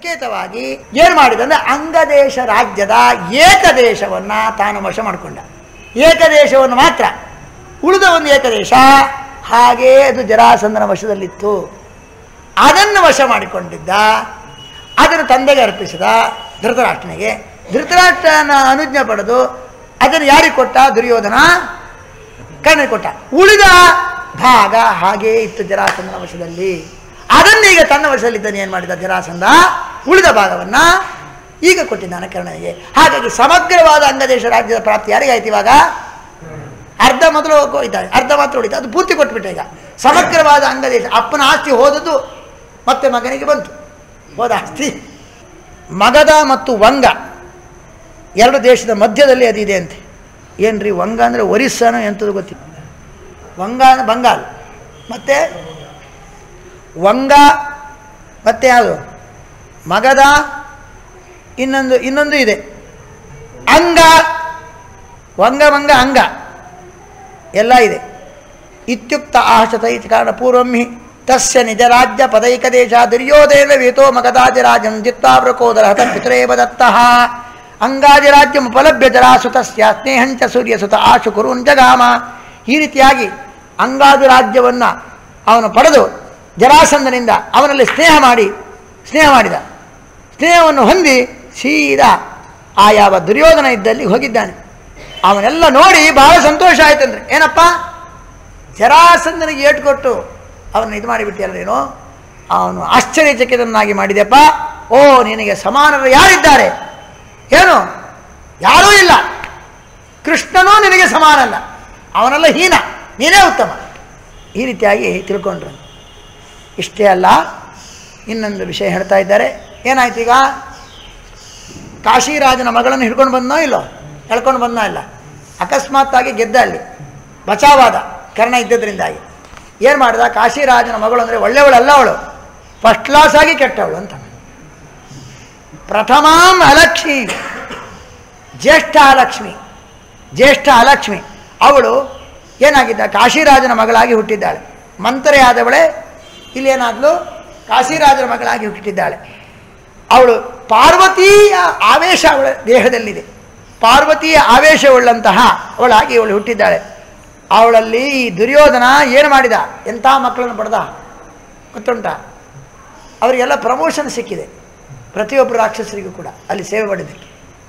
ಸಂಕೇತವಾಗಿ ಏನು ಮಾಡಿದ ಅಂದರೆ ಅಂಗದೇಶ ರಾಜ್ಯದ ಏಕದೇಶವನ್ನು ತಾನು ವಶ ಮಾಡಿಕೊಂಡ ಏಕದೇಶವನ್ನು ಮಾತ್ರ ಉಳಿದ ಒಂದು ಏಕದೇಶ ಹಾಗೇ ಅದು ಜರಾಸಂದನ ವಶದಲ್ಲಿತ್ತು ಅದನ್ನು ವಶ ಮಾಡಿಕೊಂಡಿದ್ದ ಅದನ್ನು ತಂದೆಗೆ ಅರ್ಪಿಸಿದ ಧೃತರಾಷ್ಟ್ರನಿಗೆ ಧೃತರಾಷ್ಟ್ರನ ಅನುಜ್ಞೆ ಪಡೆದು ಅದನ್ನು ಯಾರಿಗೆ ಕೊಟ್ಟ ದುರ್ಯೋಧನ ಕರ್ಣನಿಗೆ ಕೊಟ್ಟ ಉಳಿದ ಭಾಗ ಹಾಗೇ ಇತ್ತು ಜರಾಸಂದನ ವಶದಲ್ಲಿ ಅದನ್ನೀಗ ತನ್ನ ವಶದಲ್ಲಿದ್ದಾನೆ ಏನು ಮಾಡಿದ ಜರಾಸಂದ ಉಳಿದ ಭಾಗವನ್ನು ಈಗ ಕೊಟ್ಟಿದ್ದಾನೆ ಕರ್ಣನಿಗೆ ಹಾಗಾಗಿ ಸಮಗ್ರವಾದ ಅಂಗದೇಶ ರಾಜ್ಯದ ಪ್ರಾಪ್ತಿ ಯಾರಿಗಾಯ್ತು ಇವಾಗ ಅರ್ಧ ಮೊದಲು ಹೋಯ್ತಾರೆ ಅರ್ಧ ಮಾತ್ರ ಉಳಿತು ಅದು ಪೂರ್ತಿ ಕೊಟ್ಬಿಟ್ಟೆ ಈಗ ಸಮಗ್ರವಾದ ಅಂಗದೇಶ ಅಪ್ಪನ ಆಸ್ತಿ ಹೋದದ್ದು ಮತ್ತೆ ಮಗನಿಗೆ ಬಂತು ಹೋದ ಆಸ್ತಿ ಮಗಧ ಮತ್ತು ವಂಗ ಎರಡು ದೇಶದ ಮಧ್ಯದಲ್ಲಿ ಅದಿದೆ ಅಂತೆ ಏನ್ರಿ ವಂಗ ಅಂದರೆ ಒರಿಸ್ಸಾನೋ ಎಂಥದ್ದು ಗೊತ್ತಿಲ್ಲ ವಂಗ ಅಂದ್ರೆ ಬಂಗಾಲ್ ಮತ್ತು ವಂಗ ಮತ್ತೆ ಯಾವುದು ಮಗಧ ಇನ್ನೊಂದು ಇನ್ನೊಂದು ಇದೆ ಅಂಗ ವಂಗ ಮಂಗ ಅಂಗ ಎಲ್ಲ ಇದೆ ಇತ್ಯುಕ್ತ ಆಶತ ಇತಿ ಕಾರಣ ಪೂರ್ವಂ ಹಿ ತಸ್ಯ ನಿಜ ರಾಜ್ಯ ಪದೈಕ ದೇಶ ದುರ್ಯೋಧನ ವೇತೋ ಮಗಧಾಜರಾಜಂ ಜಿತ್ವಾ ವೃಕೋದರ ಹತ ಪಿತರೇವ ದತ್ತಃ ಅಂಗಾಜರಾಜ್ಯಂ ಉಪಲಭ್ಯ ಜರಾಸುತಸ್ಯ ಸ್ನೇಹಂಚ ಸೂರ್ಯಸುತ ಆಶು ಕುರುನ್ ಜಗಾಮ ಈ ರೀತಿಯಾಗಿ ಅಂಗಾಜ ರಾಜ್ಯವನ್ನು ಅವನು ಪಡೆದು ಜರಾಸಂದನಿಂದ ಅವನಲ್ಲಿ ಸ್ನೇಹ ಮಾಡಿ ಸ್ನೇಹ ಮಾಡಿದ ಸ್ನೇಹವನ್ನು ಹೊಂದಿ ಸೀದಾ ಆ ಯಾವ ದುರ್ಯೋಧನ ಇದ್ದಲ್ಲಿ ಹೋಗಿದ್ದಾನೆ ಅವನೆಲ್ಲ ನೋಡಿ ಬಹಳ ಸಂತೋಷ ಆಯ್ತಂದ್ರೆ ಏನಪ್ಪ ಜರಾಸಂದನಿಗೆ ಏಟು ಕೊಟ್ಟು ಅವನ್ನ ಇದು ಮಾಡಿಬಿಟ್ಟಿಯಲ್ಲ ನೀನು ಅವನು ಆಶ್ಚರ್ಯಚಕಿತನಾಗಿ ಮಾಡಿದೆಪ್ಪ ಓ ನಿನಗೆ ಸಮಾನರು ಯಾರಿದ್ದಾರೆ ಏನು ಯಾರೂ ಇಲ್ಲ ಕೃಷ್ಣನೂ ನಿನಗೆ ಸಮಾನಲ್ಲ ಅವನೆಲ್ಲ ಹೀನ ನೀನೇ ಉತ್ತಮ ಈ ರೀತಿಯಾಗಿ ತಿಳ್ಕೊಂಡ್ರು ಇಷ್ಟೇ ಅಲ್ಲ ಇನ್ನೊಂದು ವಿಷಯ ಹೇಳ್ತಾ ಇದ್ದಾರೆ ಏನಾಯ್ತು ಈಗ ಕಾಶಿರಾಜನ ಮಗಳನ್ನು ಹಿಡ್ಕೊಂಡು ಬಂದನೋ ಇಲ್ಲೋ ಎಳ್ಕೊಂಡು ಬಂದನೋ ಇಲ್ಲ ಅಕಸ್ಮಾತ್ತಾಗಿ ಗೆದ್ದ ಅಲ್ಲಿ ಬಚಾವಾದ ಕರ್ಣ ಇದ್ದದ್ರಿಂದಾಗಿ ಏನು ಮಾಡಿದ ಕಾಶಿರಾಜನ ಮಗಳು ಅಂದರೆ ಒಳ್ಳೆಯವಳಲ್ಲ ಅವಳು ಫಸ್ಟ್ ಕ್ಲಾಸ್ ಆಗಿ ಕೆಟ್ಟವಳು ಅಂತ ಪ್ರಥಮಾಂ ಅಲಕ್ಷ್ಮಿ ಜ್ಯೇಷ್ಠ ಅಲಕ್ಷ್ಮಿ ಜ್ಯೇಷ್ಠ ಅಲಕ್ಷ್ಮಿ ಅವಳು ಏನಾಗಿದ್ದ ಕಾಶಿರಾಜನ ಮಗಳಾಗಿ ಹುಟ್ಟಿದ್ದಾಳೆ ಮಂತ್ರೆ ಆದವಳೆ ಇಲ್ಲೇನಾದ್ಲು ಕಾಶಿರಾಜನ ಮಗಳಾಗಿ ಹುಟ್ಟಿದ್ದಾಳೆ ಅವಳು ಪಾರ್ವತೀಯ ಆವೇಶ ಅವಳ ದೇಹದಲ್ಲಿದೆ ಪಾರ್ವತಿಯ ಆವೇಶವುಳ್ಳಂತಹ ಅವಳಾಗಿ ಅವಳು ಹುಟ್ಟಿದ್ದಾಳೆ ಅವಳಲ್ಲಿ ಈ ದುರ್ಯೋಧನ ಏನು ಮಾಡಿದ ಎಂಥ ಮಕ್ಕಳನ್ನು ಪಡೆದ ಗೊತ್ತುಂಟ ಅವರಿಗೆಲ್ಲ ಪ್ರಮೋಷನ್ ಸಿಕ್ಕಿದೆ ಪ್ರತಿಯೊಬ್ಬರು ರಾಕ್ಷಸರಿಗೂ ಕೂಡ ಅಲ್ಲಿ ಸೇವೆ ಮಾಡಿದ್ದಕ್ಕೆ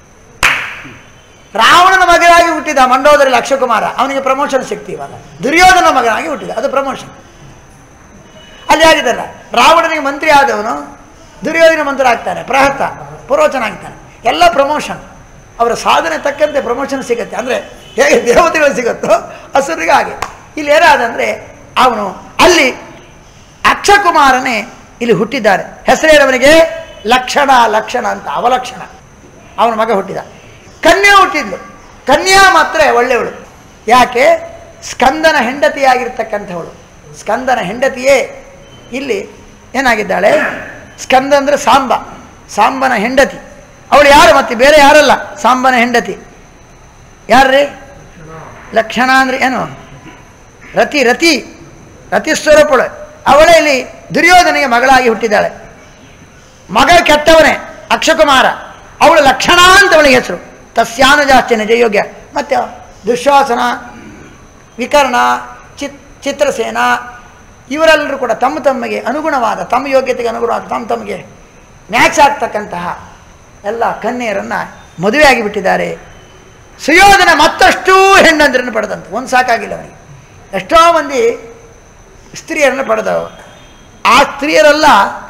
ರಾವಣನ ಮಗನಾಗಿ ಹುಟ್ಟಿದ ಮಂಡೋದರಲ್ಲಿ ಅಕ್ಷಕುಮಾರ ಅವನಿಗೆ ಪ್ರಮೋಷನ್ ಸಿಕ್ತಿ ಇವಾಗ ದುರ್ಯೋಧನ ಮಗನಾಗಿ ಹುಟ್ಟಿದ ಅದು ಪ್ರಮೋಷನ್ ಅಲ್ಲಿ ಆಗಿದ್ದಲ್ಲ ರಾವಣನಿಗೆ ಮಂತ್ರಿ ಆದವನು ದುರ್ಯೋಧನ ಮಂತ್ರಿ ಆಗ್ತಾನೆ ಪ್ರಹತ ಪುರೋಚನ ಆಗ್ತಾನೆ ಎಲ್ಲ ಪ್ರಮೋಷನ್ ಅವರ ಸಾಧನೆ ತಕ್ಕಂತೆ ಪ್ರಮೋಷನ್ ಸಿಗುತ್ತೆ ಅಂದರೆ ಹೇಗೆ ದೇವತೆಗಳು ಸಿಗುತ್ತೋ ಹಸುರಿಗೆ ಹಾಗೆ ಇಲ್ಲಿ ಏನಾದಂದರೆ ಅವನು ಅಲ್ಲಿ ಅಕ್ಷಕುಮಾರನೇ ಇಲ್ಲಿ ಹುಟ್ಟಿದ್ದಾರೆ ಹೆಸರೇನವನಿಗೆ ಲಕ್ಷಣ ಲಕ್ಷಣ ಅಂತ ಅವಲಕ್ಷಣ ಅವನ ಮಗ ಹುಟ್ಟಿದ ಕನ್ಯಾ ಹುಟ್ಟಿದ್ಲು ಕನ್ಯಾ ಮಾತ್ರ ಒಳ್ಳೆಯವಳು ಯಾಕೆ ಸ್ಕಂದನ ಹೆಂಡತಿಯಾಗಿರ್ತಕ್ಕಂಥವಳು ಸ್ಕಂದನ ಹೆಂಡತಿಯೇ ಇಲ್ಲಿ ಏನಾಗಿದ್ದಾಳೆ ಸ್ಕಂದ ಅಂದರೆ ಸಾಂಬ ಸಾಂಬನ ಹೆಂಡತಿ ಅವಳು ಯಾರು ಮತ್ತೆ ಬೇರೆ ಯಾರಲ್ಲ ಸಾಂಬನ ಹೆಂಡತಿ ಯಾರ್ರೀ ಲಕ್ಷಣ ಅಂದರೆ ಏನು ರತಿ ರತಿ ರತಿ ಸ್ವರೂಪಳು ಅವಳೇ ಇಲ್ಲಿ ದುರ್ಯೋಧನಿಗೆ ಮಗಳಾಗಿ ಹುಟ್ಟಿದ್ದಾಳೆ ಮಗ ಕೆಟ್ಟವನೇ ಅಕ್ಷಕುಮಾರ ಅವಳು ಲಕ್ಷಣ ಅಂತ ಅವಳಿಗೆ ಹೆಸರು ತಸ್ಯಾನುಜಾಸ್ತಿ ನಿಜಯೋಗ್ಯ ಮತ್ತೆ ದುಶ್ವಾಸನ ವಿಕರ್ಣ ಚಿತ್ ಚಿತ್ರಸೇನ ಇವರೆಲ್ಲರೂ ಕೂಡ ತಮ್ಮ ತಮ್ಮಗೆ ಅನುಗುಣವಾದ ತಮ್ಮ ಯೋಗ್ಯತೆಗೆ ಅನುಗುಣವಾದ ತಮ್ಮ ತಮಗೆ ಮ್ಯಾಚ್ ಆಗ್ತಕ್ಕಂತಹ ಎಲ್ಲ ಕನ್ಯೆಯರನ್ನು ಮದುವೆಯಾಗಿ ಬಿಟ್ಟಿದ್ದಾರೆ ಸುಯೋಧನ ಮತ್ತಷ್ಟು ಹೆಣ್ಣಂದ್ರನ್ನು ಪಡೆದಂತೆ ಒಂದು ಸಾಕಾಗಿಲ್ಲ ಅವನಿಗೆ ಎಷ್ಟೋ ಮಂದಿ ಸ್ತ್ರೀಯರನ್ನು ಪಡೆದವು ಆ ಸ್ತ್ರೀಯರೆಲ್ಲ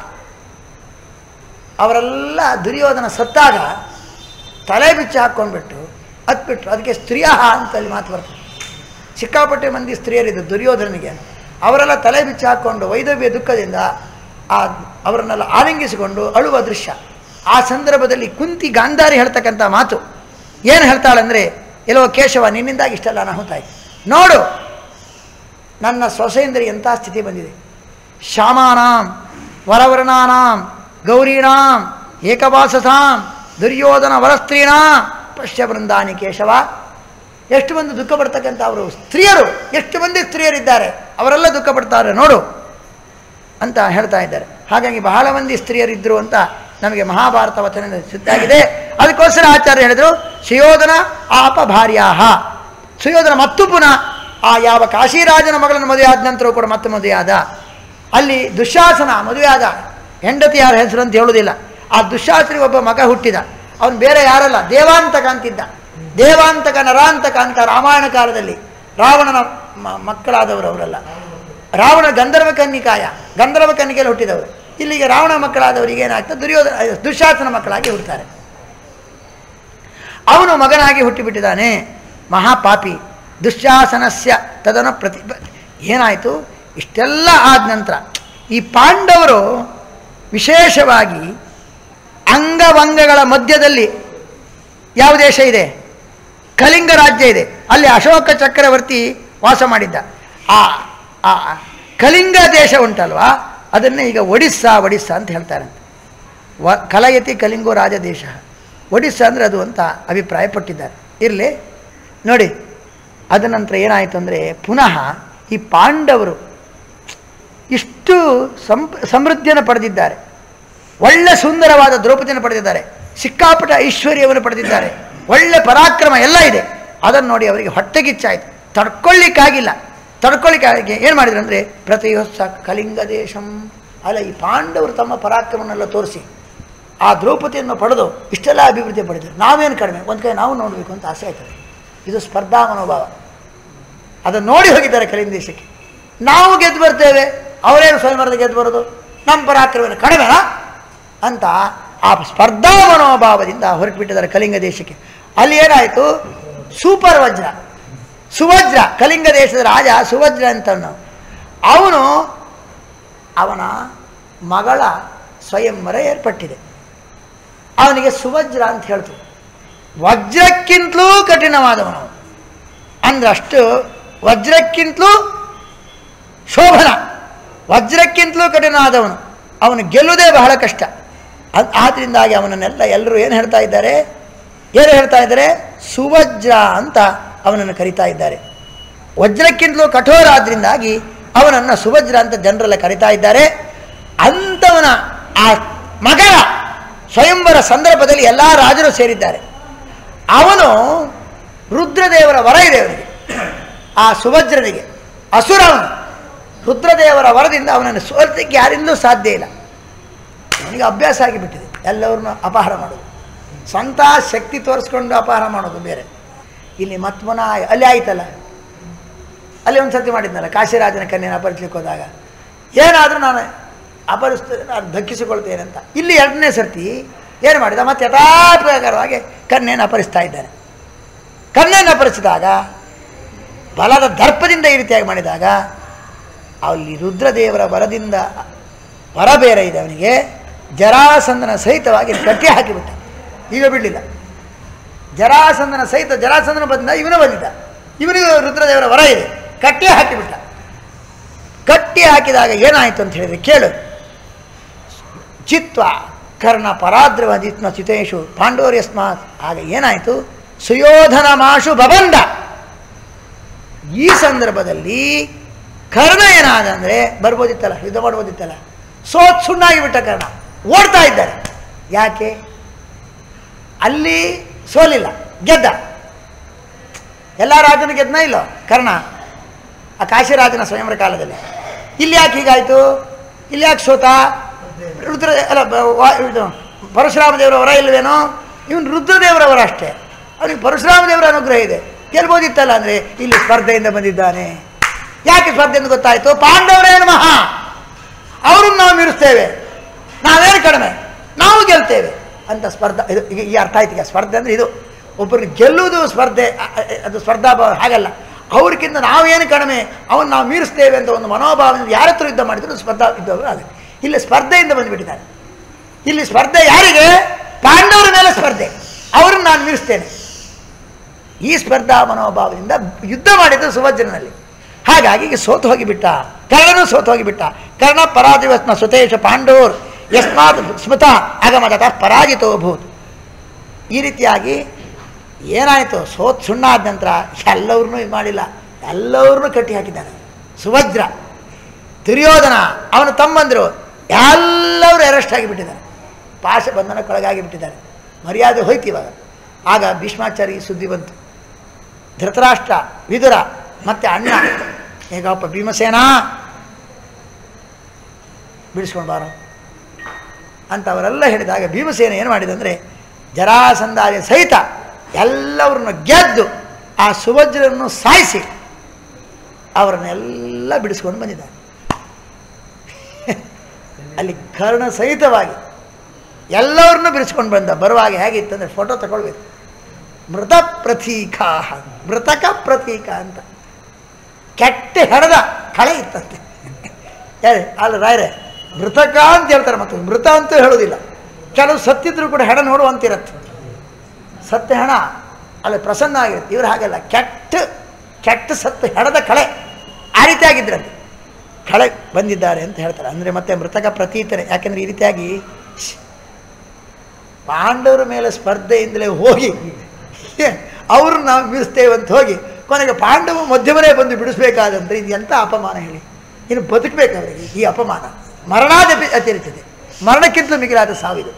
ಅವರೆಲ್ಲ ದುರ್ಯೋಧನ ಸತ್ತಾಗ ತಲೆ ಬಿಚ್ಚಿ ಹಾಕ್ಕೊಂಡ್ಬಿಟ್ಟು ಹತ್ಬಿಟ್ರು ಅದಕ್ಕೆ ಸ್ತ್ರೀಯ ಅಂತ ಅಲ್ಲಿ ಮಾತು ಬರ್ತದೆ ಸಿಕ್ಕಾಪಟ್ಟೆ ಮಂದಿ ಸ್ತ್ರೀಯರಿದ್ದು ದುರ್ಯೋಧನನಿಗೆ ಅವರೆಲ್ಲ ತಲೆ ಬಿಚ್ಚಿ ಹಾಕ್ಕೊಂಡು ವೈದವ್ಯ ದುಃಖದಿಂದ ಆ ಅವರನ್ನೆಲ್ಲ ಆಲಿಂಗಿಸಿಕೊಂಡು ಅಳುವ ದೃಶ್ಯ ಆ ಸಂದರ್ಭದಲ್ಲಿ ಕುಂತಿ ಗಾಂಧಾರಿ ಹೇಳ್ತಕ್ಕಂಥ ಮಾತು ಏನು ಹೇಳ್ತಾಳಂದರೆ ಎಲ್ಲೋ ಕೇಶವ ನಿನ್ನಿಂದಾಗಿ ಇಷ್ಟೆಲ್ಲ ಅನಾಹುತಾಯ್ತು ನೋಡು ನನ್ನ ಸೊಸೆಯಿಂದರಿ ಎಂಥ ಸ್ಥಿತಿ ಬಂದಿದೆ ಶ್ಯಾಮಾನಾಂ ವರವರ್ಣಾನಾಂ ಗೌರೀಣಾಂ ಏಕವಾಸಸಾಂ ದುರ್ಯೋಧನ ವರಸ್ತ್ರೀಣಾಂ ಪಶ್ಯ ಬೃಂದಾನಿ ಕೇಶವ ಎಷ್ಟು ಮಂದಿ ದುಃಖ ಪಡ್ತಕ್ಕಂಥ ಅವರು ಸ್ತ್ರೀಯರು ಎಷ್ಟು ಮಂದಿ ಸ್ತ್ರೀಯರಿದ್ದಾರೆ ಅವರೆಲ್ಲ ದುಃಖ ಪಡ್ತಾರೆ ನೋಡು ಅಂತ ಹೇಳ್ತಾ ಇದ್ದಾರೆ ಹಾಗಾಗಿ ಬಹಳ ಮಂದಿ ಸ್ತ್ರೀಯರಿದ್ದರು ಅಂತ ನಮಗೆ ಮಹಾಭಾರತ ವಚನ ಸಿದ್ಧಾಗಿದೆ ಅದಕ್ಕೋಸ್ಕರ ಆಚಾರ್ಯ ಹೇಳಿದರು ಸುಯೋಧನ ಆಪ ಭಾರ್ಯಾಹ ಸುಯೋಧನ ಮತ್ತು ಪುನಃ ಆ ಯಾವ ಕಾಶಿರಾಜನ ಮಗಳನ್ನು ಮದುವೆ ಆದ ನಂತರ ಕೂಡ ಮತ್ತೆ ಮದುವೆಯಾದ ಅಲ್ಲಿ ದುಶ್ಯಾಸನ ಮದುವೆಯಾದ ಹೆಂಡತಿ ಯಾರ ಹೆಸರು ಅಂತ ಹೇಳುವುದಿಲ್ಲ ಆ ದುಶ್ಯಾಸನಿಗೆ ಒಬ್ಬ ಮಗ ಹುಟ್ಟಿದ ಅವನು ಬೇರೆ ಯಾರಲ್ಲ ದೇವಾಂತಕ ಅಂತಿದ್ದ ದೇವಾಂತಕ ನರಾಂತಕ ಅಂತ ರಾಮಾಯಣ ಕಾಲದಲ್ಲಿ ರಾವಣನ ಮ- ಮಕ್ಕಳಾದವರು ಅವರೆಲ್ಲ ರಾವಣ ಗಂಧರ್ವ ಕನ್ನಿಕಾಯ ಗಂಧರ್ವ ಕನ್ನಿಕೆಯಲ್ಲಿ ಹುಟ್ಟಿದವರು ಇಲ್ಲಿಗೆ ರಾವಣ ಮಕ್ಕಳಾದವರಿಗೆ ಏನಾಗ್ತದೆ ದುರ್ಯೋಧನ ದುಶ್ಯಾಸನ ಮಕ್ಕಳಾಗಿ ಹುಡ್ತಾರೆ ಅವನು ಮಗನಾಗಿ ಹುಟ್ಟಿಬಿಟ್ಟಿದ್ದಾನೆ ಮಹಾಪಾಪಿ ದುಶ್ಯಾಸನಸ್ಯ ತದನ ಪ್ರತಿ ಏನಾಯಿತು ಇಷ್ಟೆಲ್ಲ ಆದ ನಂತರ ಈ ಪಾಂಡವರು ವಿಶೇಷವಾಗಿ ಅಂಗವಂಗಗಳ ಮಧ್ಯದಲ್ಲಿ ಯಾವ ದೇಶ ಇದೆ ಕಲಿಂಗ ರಾಜ್ಯ ಇದೆ ಅಲ್ಲಿ ಅಶೋಕ ಚಕ್ರವರ್ತಿ ವಾಸ ಮಾಡಿದ್ದ ಆ ಆ ಕಲಿಂಗ ದೇಶ ಉಂಟಲ್ವಾ ಅದನ್ನೇ ಈಗ ಒಡಿಸ್ಸಾ ಒಡಿಸ್ಸಾ ಅಂತ ಹೇಳ್ತಾರಂತೆ ವ ಕಲಯತಿ ಕಲಿಂಗೋ ರಾಜ ದೇಶ ಒಡಿಸ್ಸಾ ಅಂದರೆ ಅದು ಅಂತ ಅಭಿಪ್ರಾಯಪಟ್ಟಿದ್ದಾರೆ ಇರಲಿ ನೋಡಿ ಅದ ನಂತರ ಏನಾಯಿತು ಅಂದರೆ ಪುನಃ ಈ ಪಾಂಡವರು ಇಷ್ಟು ಸಂಪ್ ಸಮೃದ್ಧಿಯನ್ನು ಪಡೆದಿದ್ದಾರೆ ಒಳ್ಳೆ ಸುಂದರವಾದ ದ್ರೌಪದಿಯನ್ನು ಪಡೆದಿದ್ದಾರೆ ಸಿಕ್ಕಾಪಟ ಐಶ್ವರ್ಯವನ್ನು ಪಡೆದಿದ್ದಾರೆ ಒಳ್ಳೆ ಪರಾಕ್ರಮ ಎಲ್ಲ ಇದೆ ಅದನ್ನು ನೋಡಿ ಅವರಿಗೆ ಹೊಟ್ಟೆಗಿಚ್ಚಾಯಿತು ತಡ್ಕೊಳ್ಳಿಕ್ಕಾಗಿಲ್ಲ ತಡ್ಕೊಳ್ಳಿಕ್ಕಾಗಿ ಏನು ಮಾಡಿದ್ರು ಅಂದರೆ ಪ್ರತಿಯೊಸ್ಸ ಕಲಿಂಗ ದೇಶಂ ಅಲ್ಲ ಈ ಪಾಂಡವರು ತಮ್ಮ ಪರಾಕ್ರಮನೆಲ್ಲ ತೋರಿಸಿ ಆ ದ್ರೌಪದಿಯನ್ನು ಪಡೆದು ಇಷ್ಟೆಲ್ಲ ಅಭಿವೃದ್ಧಿ ಪಡೆದರು ನಾವೇನು ಕಡಿಮೆ ಒಂದು ಕೈ ನಾವು ನೋಡಬೇಕು ಅಂತ ಆಸೆ ಆಯ್ತದೆ ಇದು ಸ್ಪರ್ಧಾ ಮನೋಭಾವ ಅದನ್ನು ನೋಡಿ ಹೋಗಿದ್ದಾರೆ ಕಲಿಂಗ ದೇಶಕ್ಕೆ ನಾವು ಗೆದ್ದು ಬರ್ತೇವೆ ಅವರೇನು ಸ್ವಯಂವರದ ಗೆದ್ದು ಬರೋದು ನಮ್ಮ ಪರಾಕ್ರಮವನ್ನು ಕಡಿಮೆನಾ ಅಂತ ಆ ಸ್ಪರ್ಧಾ ಮನೋಭಾವದಿಂದ ಹೊರಟು ಬಿಟ್ಟಿದ್ದಾರೆ ಕಲಿಂಗ ದೇಶಕ್ಕೆ ಅಲ್ಲಿ ಏನಾಯಿತು ಸೂಪರ್ ವಜ್ರ ಸುವಜ್ರ ಕಲಿಂಗ ದೇಶದ ರಾಜ ಸುವಜ್ರ ಅಂತ ಅವನು ಅವನ ಮಗಳ ಸ್ವಯಂವರ ಏರ್ಪಟ್ಟಿದೆ ಅವನಿಗೆ ಸುವಜ್ರ ಅಂತ ಹೇಳ್ತು ವಜ್ರಕ್ಕಿಂತಲೂ ಕಠಿಣವಾದವನು ಅವನು. ಅಂದ್ರೆ ಅಷ್ಟು ವಜ್ರಕ್ಕಿಂತಲೂ ಶೋಭನ ವಜ್ರಕ್ಕಿಂತಲೂ ಕಠಿಣ ಆದವನು ಅವನು ಗೆಲ್ಲುವುದೇ ಬಹಳ ಕಷ್ಟ ಅದ್ ಆದ್ದರಿಂದಾಗಿ ಅವನನ್ನೆಲ್ಲ ಎಲ್ಲರೂ ಏನು ಹೇಳ್ತಾ ಇದ್ದಾರೆ ಏನು ಹೇಳ್ತಾ ಇದ್ದಾರೆ ಸುವಜ್ರ ಅಂತ ಅವನನ್ನು ಕರಿತಾ ಇದ್ದಾರೆ ವಜ್ರಕ್ಕಿಂತಲೂ ಕಠೋರ ಆದ್ದರಿಂದಾಗಿ ಅವನನ್ನು ಸುವಜ್ರ ಅಂತ ಜನರೆಲ್ಲ ಕರಿತಾ ಇದ್ದಾರೆ ಅಂಥವನ ಆ ಮಗಳ ಸ್ವಯಂವರ ಸಂದರ್ಭದಲ್ಲಿ ಎಲ್ಲ ರಾಜರು ಸೇರಿದ್ದಾರೆ ಅವನು ರುದ್ರದೇವರ ವರ ಇದೆ ಅವನಿಗೆ ಆ ಸುಭದ್ರನಿಗೆ ಅಸುರ ಅವನು ರುದ್ರದೇವರ ವರದಿಂದ ಅವನನ್ನು ಸೋಲಿಸಲಿಕ್ಕೆ ಯಾರಿಂದಲೂ ಸಾಧ್ಯ ಇಲ್ಲ ಅವನಿಗೆ ಅಭ್ಯಾಸ ಆಗಿಬಿಟ್ಟಿದೆ ಎಲ್ಲವ್ರನ್ನೂ ಅಪಹಾರ ಮಾಡೋದು ಸ್ವಂತ ಶಕ್ತಿ ತೋರಿಸ್ಕೊಂಡು ಅಪಹಾರ ಮಾಡೋದು ಬೇರೆ ಇಲ್ಲಿ ಮತ್ಮನ ಅಲ್ಲಿ ಆಯ್ತಲ್ಲ ಅಲ್ಲಿ ಒಂದು ಸರ್ತಿ ಮಾಡಿದ್ನಲ್ಲ ಕಾಶಿರಾಜನ ಕನ್ಯೆನ ಅಪರಿಸ್ಲಿಕ್ಕೆ ಹೋದಾಗ ಏನಾದರೂ ನಾನು ಅಪರಿಸ್ತೇನೆ ನಾನು ದಕ್ಕಿಸಿಕೊಳ್ತೇನೆ ಅಂತ ಇಲ್ಲಿ ಎರಡನೇ ಸರ್ತಿ ಏನು ಮಾಡಿದ ಮತ್ತೆ ಯಥಾಪ್ರಕಾರವಾಗಿ ಕನ್ಯೆಯನ್ನು ಅಪರಿಸ್ತಾ ಇದ್ದಾನೆ ಕನ್ಯೆಯನ್ನು ಅಪರಿಸಿದಾಗ ಬಲದ ದರ್ಪದಿಂದ ಈ ರೀತಿಯಾಗಿ ಮಾಡಿದಾಗ ಅಲ್ಲಿ ರುದ್ರದೇವರ ವರದಿಂದ ವರ ಬೇರೆ ಇದೆ ಅವನಿಗೆ ಜರಾಸಂದನ ಸಹಿತವಾಗಿ ಕಟ್ಟಿ ಹಾಕಿಬಿಟ್ಟ ಈಗ ಬಿಡಲಿಲ್ಲ ಜರಾಸಂದನ ಸಹಿತ ಜರಾಸಂದನ ಬಂದ ಇವನು ಬಂದಿದ್ದ ಇವನಿಗೆ ರುದ್ರದೇವರ ವರ ಇದೆ ಕಟ್ಟಿ ಹಾಕಿಬಿಟ್ಟ ಕಟ್ಟಿ ಹಾಕಿದಾಗ ಏನಾಯಿತು ಅಂತ ಹೇಳಿದ್ರೆ ಕೇಳು ಚಿತ್ವ ಕರ್ಣ ಪರಾದ್ರವ ಜಿತ್ನ ಚಿತೇಶು ಪಾಂಡೋರ್ಯಸ್ಮಾತ್ ಆಗ ಏನಾಯಿತು ಸುಯೋಧನ ಮಾಶು ಬಬಂದ ಈ ಸಂದರ್ಭದಲ್ಲಿ ಕರ್ಣ ಏನಾದ ಅಂದರೆ ಬರ್ಬೋದಿತ್ತಲ್ಲ ಯುದ್ಧ ಮಾಡ್ಬೋದಿತ್ತಲ್ಲ ಸೋತ್ ಸುಣ್ಣಾಗಿ ಬಿಟ್ಟ ಕರ್ಣ ಓಡ್ತಾ ಇದ್ದಾರೆ ಯಾಕೆ ಅಲ್ಲಿ ಸೋಲಿಲ್ಲ ಗೆದ್ದ ಎಲ್ಲ ರಾಜನು ಗೆದ್ದನ ಇಲ್ಲೋ ಕರ್ಣ ಆ ಕಾಶಿರಾಜನ ಸ್ವಯಂವರ ಕಾಲದಲ್ಲಿ ಇಲ್ಲಿ ಯಾಕೆ ಹೀಗಾಯಿತು ಇಲ್ಲಿ ಯಾಕೆ ಸೋತ ರುದ್ರ ಅಲ್ಲ ಬ- ವಾ- ಇದು ಪರಶುರಾಮ ದೇವರ ವರ ಇಲ್ವೇನೋ ಇವನು ರುದ್ರದೇವರ ವರ ಅಷ್ಟೇ ಅವನಿಗೆ ಪರಶುರಾಮ ದೇವರ ಅನುಗ್ರಹ ಇದೆ ಗೆಲ್ಬೋದಿತ್ತಲ್ಲ ಅಂದರೆ ಇಲ್ಲಿ ಸ್ಪರ್ಧೆಯಿಂದ ಬಂದಿದ್ದಾನೆ ಯಾಕೆ ಸ್ಪರ್ಧೆಯಿಂದ ಗೊತ್ತಾಯಿತು ಪಾಂಡವರೇನು ಮಹಾ ಅವ್ರನ್ನ ನಾವು ಮೀರಿಸ್ತೇವೆ ನಾವೇನು ಕಡಿಮೆ ನಾವು ಗೆಲ್ತೇವೆ ಅಂತ ಸ್ಪರ್ಧಾ ಇದು ಈಗ ಈ ಅರ್ಥ ಆಯ್ತು ಈಗ ಸ್ಪರ್ಧೆ ಅಂದರೆ ಇದು ಒಬ್ಬರನ್ನ ಗೆಲ್ಲುವುದು ಸ್ಪರ್ಧೆ ಅ- ಅ- ಅದು ಸ್ಪರ್ಧಾ ಭಾವ ಹಾಗಲ್ಲ ಅವ್ರಿಗಿಂತ ನಾವೇನು ಕಡಿಮೆ ಅವನ್ನ ನಾವು ಮೀರಿಸ್ತೇವೆ ಅಂತ ಒಂದು ಮನೋಭಾವದಿಂದ ಯಾರ ಹತ್ರ ಯುದ್ಧ ಮಾಡಿದ್ರು ಸ್ಪರ್ಧಾ ಯುದ್ಧವರು ಆಗುತ್ತೆ ಇಲ್ಲಿ ಸ್ಪರ್ಧೆಯಿಂದ ಬಂದುಬಿಟ್ಟಿದ್ದಾರೆ ಇಲ್ಲಿ ಸ್ಪರ್ಧೆ ಯಾರಿಗೆ ಪಾಂಡವರ ಮೇಲೆ ಸ್ಪರ್ಧೆ ಅವ್ರನ್ನ ನಾನು ಮೀರಿಸ್ತೇನೆ ಈ ಸ್ಪರ್ಧಾ ಮನೋಭಾವದಿಂದ ಯುದ್ಧ ಮಾಡಿದ್ದು ಸುವಜ್ರನಲ್ಲಿ ಹಾಗಾಗಿ ಈಗ ಸೋತು ಹೋಗಿಬಿಟ್ಟ ಕರ್ಣನು ಸೋತು ಹೋಗಿಬಿಟ್ಟ ಕರ್ಣ ಪರಾಜಿವಸ್ನ ಸುತೇಶ ಪಾಂಡೋರ್ ಯಸ್ಮಾತ್ ಸ್ಮೃತ ಆಗಮಗತ ಪರಾಜಿತೋ ಭೂತ್ ಈ ರೀತಿಯಾಗಿ ಏನಾಯಿತು ಸೋತ್ ಸುಣ್ಣ ಆದ ನಂತರ ಎಲ್ಲವ್ರನ್ನೂ ಇದು ಮಾಡಿಲ್ಲ ಎಲ್ಲವ್ರನ್ನೂ ಕಟ್ಟಿ ಹಾಕಿದ್ದಾನೆ ಸುವಜ್ರ ದುರ್ಯೋಧನ ಅವನ ತಮ್ಮಂದರು ಎಲ್ಲರೂ ಅರೆಸ್ಟ್ ಆಗಿಬಿಟ್ಟಿದ್ದಾರೆ ಪಾಶ ಬಂಧನ ಕೆಳಗಾಗಿ ಬಿಟ್ಟಿದ್ದಾರೆ ಮರ್ಯಾದೆ ಹೋಯ್ತು ಇವಾಗ ಆಗ ಭೀಷ್ಮಾಚಾರ್ಯ ಈ ಸುದ್ದಿ ಬಂತು ಧೃತರಾಷ್ಟ್ರ ವಿದುರ ಮತ್ತು ಅಣ್ಣ ಹೇಗಪ್ಪ ಭೀಮಸೇನ ಬಿಡಿಸ್ಕೊಂಡು ಬಾರೋ ಅಂತ ಅವರೆಲ್ಲ ಹೇಳಿದಾಗ ಭೀಮಸೇನ ಏನು ಮಾಡಿದಂದರೆ ಜರಾಸಂಧಾರ್ಯ ಸಹಿತ ಎಲ್ಲವ್ರನ್ನ ಗೆದ್ದು ಆ ಸುಭದ್ರನ್ನು ಸಾಯಿಸಿ ಅವರನ್ನೆಲ್ಲ ಬಿಡಿಸ್ಕೊಂಡು ಬಂದಿದ್ದಾರೆ ಅಲ್ಲಿ ಕರ್ಣ ಸಹಿತವಾಗಿ ಎಲ್ಲವ್ರನ್ನೂ ಬಿಡಿಸ್ಕೊಂಡು ಬಂದ ಬರುವಾಗ ಹೇಗಿತ್ತಂದರೆ ಫೋಟೋ ತಗೊಳ್ಬೇಕು ಮೃತ ಪ್ರತೀಕ ಮೃತಕ ಪ್ರತೀಕ ಅಂತ ಕೆಟ್ಟ ಹೆಣದ ಕಳೆ ಇತ್ತಂತೆ ಯಾರೇ ಅಲ್ಲ ರಾಯರೇ ಮೃತಕ ಅಂತ ಹೇಳ್ತಾರೆ ಮತ್ತು ಮೃತ ಅಂತೂ ಹೇಳೋದಿಲ್ಲ ಕೆಲವು ಸತ್ತಿದ್ರು ಕೂಡ ಹೆಣ ನೋಡುವಂತಿರತ್ತೆ ಸತ್ಯ ಹೆಣ ಅಲ್ಲಿ ಪ್ರಸನ್ನ ಆಗಿರುತ್ತೆ ಇವರು ಹಾಗಲ್ಲ ಕೆಟ್ಟ ಕೆಟ್ಟ ಸತ್ತು ಹೆಣದ ಕಳೆ ಆ ರೀತಿಯಾಗಿದ್ರಂತೆ ಕಳೆ ಬಂದಿದ್ದಾರೆ ಅಂತ ಹೇಳ್ತಾರೆ ಅಂದರೆ ಮತ್ತೆ ಮೃತಕ ಪ್ರತೀತನೆ ಯಾಕೆಂದರೆ ಈ ರೀತಿಯಾಗಿ ಶ್ಶ್, ಪಾಂಡವರ ಮೇಲೆ ಸ್ಪರ್ಧೆಯಿಂದಲೇ ಹೋಗಿ ಅವರು ನಾವು ಬೀಳಿಸ್ತೇವೆ ಅಂತ ಹೋಗಿ ಕೊನೆಗೆ ಪಾಂಡವ ಮಧ್ಯಮನೇ ಬಂದು ಬಿಡಿಸ್ಬೇಕಾದಂದ್ರೆ ಇದು ಎಂಥ ಅಪಮಾನ ಹೇಳಿ ಇನ್ನು ಬದುಕಬೇಕು ಅವರಿಗೆ ಈ ಅಪಮಾನ ಮರಣಾದಪಿ ಅತಿರಿತದೆ ಮರಣಕ್ಕಿಂತಲೂ ಮಿಗಿಲಾದ ಸಾವಿದು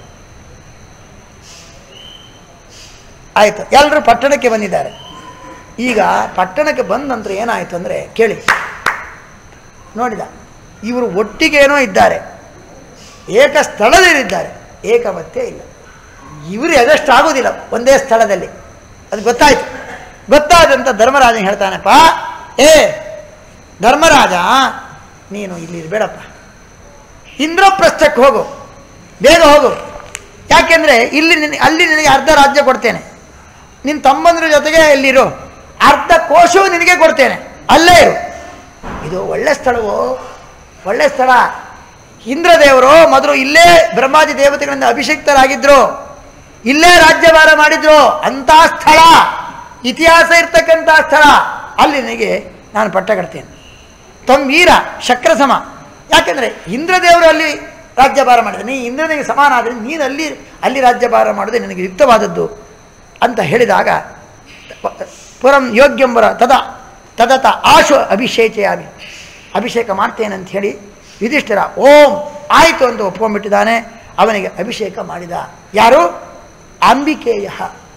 ಆಯಿತು ಎಲ್ಲರೂ ಪಟ್ಟಣಕ್ಕೆ ಬಂದಿದ್ದಾರೆ ಈಗ ಪಟ್ಟಣಕ್ಕೆ ಬಂದ ನಂತರ ಏನಾಯಿತು ಅಂದರೆ ಕೇಳಿ ನೋಡಿದ ಇವರು ಒಟ್ಟಿಗೇನೋ ಇದ್ದಾರೆ ಏಕ ಸ್ಥಳದಲ್ಲಿದ್ದಾರೆ ಏಕಮತ್ಯ ಇಲ್ಲ ಇವರು ಎದಷ್ಟಾಗೋದಿಲ್ಲ ಒಂದೇ ಸ್ಥಳದಲ್ಲಿ ಅದು ಗೊತ್ತಾಯ್ತು ಗೊತ್ತಾದಂಥ ಧರ್ಮರಾಜ ಹೇಳ್ತಾನಪ್ಪ ಏ ಧರ್ಮರಾಜ ನೀನು ಇಲ್ಲಿ ಇರಬೇಡಪ್ಪ ಇಂದ್ರಪ್ರಸ್ಥಕ್ಕೆ ಹೋಗು ಬೇಗ ಹೋಗು ಯಾಕೆಂದರೆ ಇಲ್ಲಿ ನಿನಗೆ ಅಲ್ಲಿ ನಿನಗೆ ಅರ್ಧ ರಾಜ್ಯ ಕೊಡ್ತೇನೆ ನಿನ್ನ ತಮ್ಮಂದ್ರ ಜೊತೆಗೆ ಇಲ್ಲಿರು ಅರ್ಧ ಕೋಶವು ನಿನಗೆ ಕೊಡ್ತೇನೆ ಅಲ್ಲೇ ಇರು ಇದು ಒಳ್ಳೆ ಸ್ಥಳವು ಒಳ್ಳೆ ಸ್ಥಳ ಇಂದ್ರದೇವರು ಮೊದಲು ಇಲ್ಲೇ ಬ್ರಹ್ಮಾದಿ ದೇವತೆಗಳಿಂದ ಅಭಿಷಿಕ್ತರಾಗಿದ್ರು ಇಲ್ಲೇ ರಾಜ್ಯಭಾರ ಮಾಡಿದ್ರು ಅಂಥ ಸ್ಥಳ ಇತಿಹಾಸ ಇರ್ತಕ್ಕಂಥ ಸ್ಥಳ ಅಲ್ಲಿ ನಿನಗೆ ನಾನು ಪಟ್ಟ ಕಟ್ತೇನೆ ತಮ್ಮ ವೀರ ಶಕ್ರಸಮ ಯಾಕೆಂದರೆ ಇಂದ್ರದೇವರು ಅಲ್ಲಿ ರಾಜ್ಯಭಾರ ಮಾಡಿದ್ರೆ ನೀ ಇಂದ್ರನಿಗೆ ಸಮಾನ ಆದರೆ ನೀನು ಅಲ್ಲಿ ಅಲ್ಲಿ ರಾಜ್ಯಭಾರ ಮಾಡೋದೇ ನಿನಗೆ ಯುಕ್ತವಾದದ್ದು ಅಂತ ಹೇಳಿದಾಗ ಪುರಂ ಯೋಗ್ಯಂಬರ ತದ ತದತ ಆಶು ಅಭಿಷೇಚಯಾಮಿ ಅಭಿಷೇಕ ಮಾಡ್ತೇನೆ ಅಂತ ಹೇಳಿ ಯುಧಿಷ್ಠಿರ ಓಂ ಆಯಿತು ಅಂತ ಒಪ್ಕೊಂಡ್ಬಿಟ್ಟಿದ್ದಾನೆ ಅವನಿಗೆ ಅಭಿಷೇಕ ಮಾಡಿದ ಯಾರು ಅಂಬಿಕೆಯ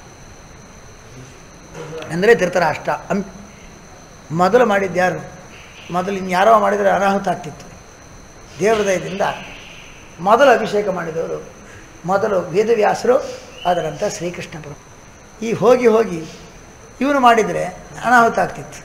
ಅಂದರೆ ಧೃತರಾಷ್ಟ್ರ ಅಂ ಮೊದಲು ಮಾಡಿದ್ಯಾರು ಮೊದಲು ಇನ್ಯಾರೋ ಮಾಡಿದರೆ ಅನಾಹುತ ಆಗ್ತಿತ್ತು ದೇವಹೃದಯದಿಂದ ಮೊದಲು ಅಭಿಷೇಕ ಮಾಡಿದವರು ಮೊದಲು ವೇದವ್ಯಾಸರು ಅದರಂತ ಶ್ರೀಕೃಷ್ಣ ಪರ ಈ ಹೋಗಿ ಹೋಗಿ ಇವನು ಮಾಡಿದರೆ ಅನಾಹುತ ಆಗ್ತಿತ್ತು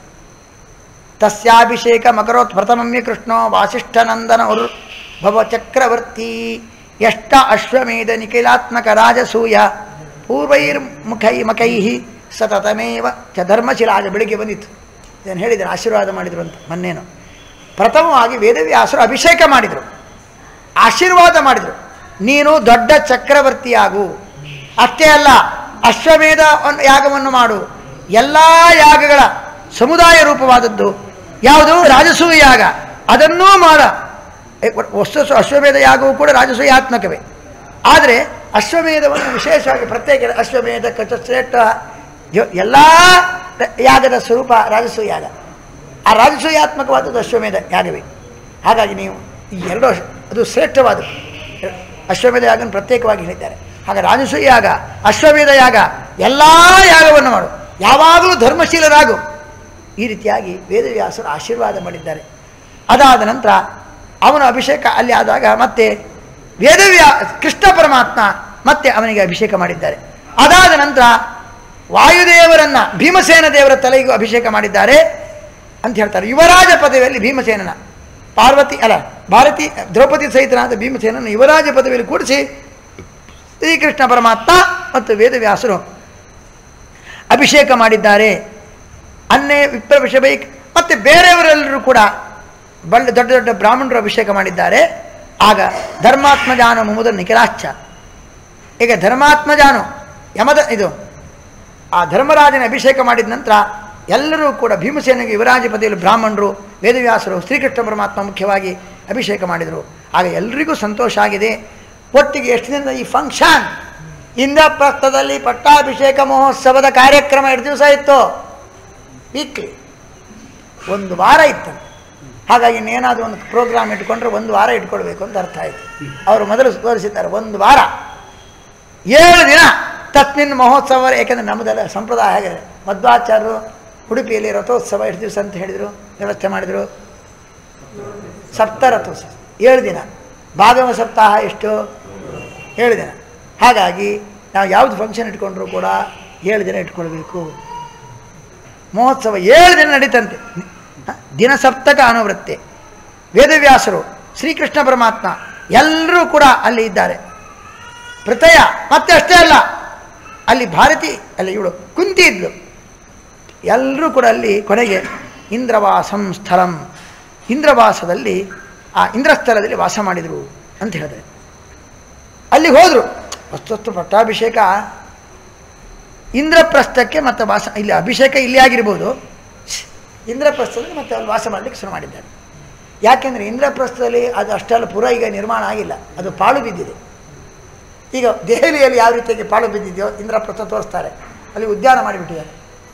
ತಸ್ಯಾಭಿಷೇಕ ಮಕರೋತ್ ಪ್ರಥಮಮ್ಯ ಕೃಷ್ಣೋ ವಾಸಿಷ್ಠನಂದನ ಉರ್ ಭವ ಚಕ್ರವರ್ತಿ ಎಷ್ಟ ಅಶ್ವಮೇಧ ನಿಖಿಲಾತ್ಮಕ ರಾಜಸೂಯ ಪೂರ್ವೈರ್ಮುಖೈ ಮಖೈ ಸತತಮೇವ ಚ ಧರ್ಮಶಿಲಾಜ ಬೆಳಿಗ್ಗೆ ಬಂದಿತ್ತು ಇದನ್ನು ಹೇಳಿದರೆ ಆಶೀರ್ವಾದ ಮಾಡಿದರು ಅಂತ ಮೊನ್ನೇನು ಪ್ರಥಮವಾಗಿ ವೇದವ್ಯಾಸರು ಅಭಿಷೇಕ ಮಾಡಿದರು ಆಶೀರ್ವಾದ ಮಾಡಿದರು ನೀನು ದೊಡ್ಡ ಚಕ್ರವರ್ತಿಯಾಗು ಅಷ್ಟೇ ಅಲ್ಲ ಅಶ್ವಮೇಧ ಯಾಗವನ್ನು ಮಾಡು ಎಲ್ಲ ಯಾಗಗಳ ಸಮುದಾಯ ರೂಪವಾದದ್ದು ಯಾವುದು ರಾಜಸೂಯ ಯಾಗ ಅದನ್ನೂ ಮಾಡ ಏ, ವಸ್ತು ಅಶ್ವಮೇಧ ಯಾಗವು ಕೂಡ ರಾಜಸೂಯಾತ್ಮಕವೇ ಆದರೆ ಅಶ್ವಮೇಧವನ್ನು ವಿಶೇಷವಾಗಿ ಪ್ರತ್ಯೇಕ ಅಶ್ವಮೇಧ ಕಚಶ್ರೇಷ್ಠ ಎಲ್ಲ ಯಾಗದ ಸ್ವರೂಪ ರಾಜಸೂಯ ಯಾಗ ಆ ರಾಜಸೂಯಾತ್ಮಕವಾದದ್ದು ಅಶ್ವಮೇಧ ಯಾಗವೇ ಹಾಗಾಗಿ ನೀವು ಈ ಎರಡು ಅಶ್- ಅದು ಶ್ರೇಷ್ಠವಾದದ್ದು ಅಶ್ವಮೇಧ ಯಾಗನ ಪ್ರತ್ಯೇಕವಾಗಿ ಹೇಳಿದ್ದಾರೆ ಹಾಗೆ ರಾಜಸೂಯ ಯಾಗ ಅಶ್ವಮೇಧ ಯಾಗ ಎಲ್ಲ ಯಾಗವನ್ನು ಮಾಡು ಯಾವಾಗಲೂ ಧರ್ಮಶೀಲರಾಗು ಈ ರೀತಿಯಾಗಿ ವೇದವ್ಯಾಸರು ಆಶೀರ್ವಾದ ಮಾಡಿದ್ದಾರೆ ಅದಾದ ನಂತರ ಅವನ ಅಭಿಷೇಕ ಅಲ್ಲಿ ಆದಾಗ ಮತ್ತೆ ವೇದವ್ಯಾ ಕೃಷ್ಣ ಪರಮಾತ್ಮ ಮತ್ತೆ ಅವನಿಗೆ ಅಭಿಷೇಕ ಮಾಡಿದ್ದಾರೆ ಅದಾದ ನಂತರ ವಾಯುದೇವರನ್ನ ಭೀಮಸೇನ ದೇವರ ತಲೆಗೂ ಅಭಿಷೇಕ ಮಾಡಿದ್ದಾರೆ ಅಂತ ಹೇಳ್ತಾರೆ ಯುವರಾಜ ಪದವಿಯಲ್ಲಿ ಭೀಮಸೇನನ ಪಾರ್ವತಿ ಅಲ್ಲ ಭಾರತಿ ದ್ರೌಪದಿ ಸಹಿತನಾದ ಭೀಮಸೇನನ ಯುವರಾಜ ಪದವಿಯಲ್ಲಿ ಕೂಡಿಸಿ ಶ್ರೀಕೃಷ್ಣ ಪರಮಾತ್ಮ ಮತ್ತು ವೇದವ್ಯಾಸರು ಅಭಿಷೇಕ ಮಾಡಿದ್ದಾರೆ ಅನ್ನೇ ವಿಪ್ರ ವಿಷಬೈಕ್ ಮತ್ತು ಬೇರೆಯವರೆಲ್ಲರೂ ಕೂಡ ಬಳ್ಳ ದೊಡ್ಡ ದೊಡ್ಡ ಬ್ರಾಹ್ಮಣರು ಅಭಿಷೇಕ ಮಾಡಿದ್ದಾರೆ ಆಗ ಧರ್ಮಾತ್ಮಜಾನು ಮುಮುದ ನಿಖಿಲಾಶ್ಚ ಈಗ ಧರ್ಮಾತ್ಮಜಾನು ಯಮದ ಇದು ಆ ಧರ್ಮರಾಜನ ಅಭಿಷೇಕ ಮಾಡಿದ ನಂತರ ಎಲ್ಲರೂ ಕೂಡ ಭೀಮಸೇನಿಗೆ ಯುವರಾಜ ಪದವಿಯಲ್ಲಿ ಬ್ರಾಹ್ಮಣರು ವೇದವ್ಯಾಸರು ಶ್ರೀಕೃಷ್ಣ ಪರಮಾತ್ಮ ಮುಖ್ಯವಾಗಿ ಅಭಿಷೇಕ ಮಾಡಿದರು ಆಗ ಎಲ್ರಿಗೂ ಸಂತೋಷ ಆಗಿದೆ ಒಟ್ಟಿಗೆ ಎಷ್ಟು ದಿನದ ಈ ಫಂಕ್ಷನ್ ಇಂದ್ರಪ್ರಸ್ಥದಲ್ಲಿ ಪಟ್ಟಾಭಿಷೇಕ ಮಹೋತ್ಸವದ ಕಾರ್ಯಕ್ರಮ ಎರಡು ದಿವಸ ಇತ್ತು ವೀಕ್ಲಿ ಒಂದು ವಾರ ಇತ್ತು ಹಾಗಾಗಿ ಇನ್ನೇನಾದರೂ ಒಂದು ಪ್ರೋಗ್ರಾಮ್ ಇಟ್ಕೊಂಡ್ರೆ ಒಂದು ವಾರ ಇಟ್ಕೊಳ್ಬೇಕು ಅಂತ ಅರ್ಥ ಆಯಿತು ಅವರು ಮೊದಲು ತೋರಿಸಿದ್ದಾರೆ ಒಂದು ವಾರ ಏಳು ದಿನ ತಸ್ಮಿನ್ ಮಹೋತ್ಸವ ಏಕೆಂದರೆ ನಮ್ಮದೆಲ್ಲ ಸಂಪ್ರದಾಯ ಹೇಗೆ ಮಧ್ವಾಚಾರ್ಯರು ಉಡುಪಿಯಲ್ಲಿ ರಥೋತ್ಸವ ಎಷ್ಟು ದಿವಸ ಅಂತ ಹೇಳಿದರು ವ್ಯವಸ್ಥೆ ಮಾಡಿದರು ಸಪ್ತ ರಥೋತ್ಸವ ಏಳು ದಿನ ಭಾಗವ ಸಪ್ತಾಹ ಎಷ್ಟು ಏಳು ದಿನ ಹಾಗಾಗಿ ನಾವು ಯಾವುದು ಫಂಕ್ಷನ್ ಇಟ್ಕೊಂಡ್ರೂ ಕೂಡ ಏಳು ದಿನ ಇಟ್ಕೊಳ್ಬೇಕು ಮಹೋತ್ಸವ ಏಳು ದಿನ ನಡೀತಂತೆ ಹ? ದಿನ ಸಪ್ತಕ ಅನುವೃತ್ತಿ ವೇದವ್ಯಾಸರು ಶ್ರೀಕೃಷ್ಣ ಪರಮಾತ್ಮ ಎಲ್ಲರೂ ಕೂಡ ಅಲ್ಲಿ ಇದ್ದಾರೆ ಪ್ರತಯ ಮತ್ತೆ ಅಷ್ಟೇ ಅಲ್ಲ ಅಲ್ಲಿ ಭಾರತಿ ಅಲ್ಲಿ ಇವಳು ಕುಂತಿ ಇದ್ಲು ಎಲ್ಲರೂ ಕೂಡ ಅಲ್ಲಿ ಕೊನೆಗೆ ಇಂದ್ರವಾಸಂ ಸ್ಥಳಂ ಇಂದ್ರವಾಸದಲ್ಲಿ ಆ ಇಂದ್ರಸ್ಥಳದಲ್ಲಿ ವಾಸ ಮಾಡಿದರು ಅಂತ ಹೇಳಿದ್ರೆ ಅಲ್ಲಿ ಹೋದರು ವಸ್ತುಸ್ತು ಪಟ್ಟಾಭಿಷೇಕ ಇಂದ್ರಪ್ರಸ್ಥಕ್ಕೆ ಮತ್ತು ವಾಸ ಇಲ್ಲಿ ಅಭಿಷೇಕ ಇಲ್ಲಿ ಆಗಿರ್ಬೋದು ಶ್ಶ್, ಇಂದ್ರಪ್ರಸ್ಥದಲ್ಲಿ ಮತ್ತೆ ಅಲ್ಲಿ ವಾಸ ಮಾಡಲಿಕ್ಕೆ ಶುರು ಮಾಡಿದ್ದಾರೆ ಯಾಕೆಂದರೆ ಇಂದ್ರಪ್ರಸ್ಥದಲ್ಲಿ ಅದು ಅಷ್ಟೆಲ್ಲ ಪುರ ಈಗ ನಿರ್ಮಾಣ ಆಗಿಲ್ಲ ಅದು ಪಾಳು ಬಿದ್ದಿದೆ ಈಗ ದೆಹಲಿಯಲ್ಲಿ ಯಾವ ರೀತಿಯಾಗಿ ಪಾಳು ಬಿದ್ದಿದೆಯೋ ಇಂದ್ರಪ್ರಸ್ಥ ತೋರಿಸ್ತಾರೆ ಅಲ್ಲಿ ಉದ್ಯಾನ ಮಾಡಿಬಿಟ್ಟಿದ್ದಾರೆ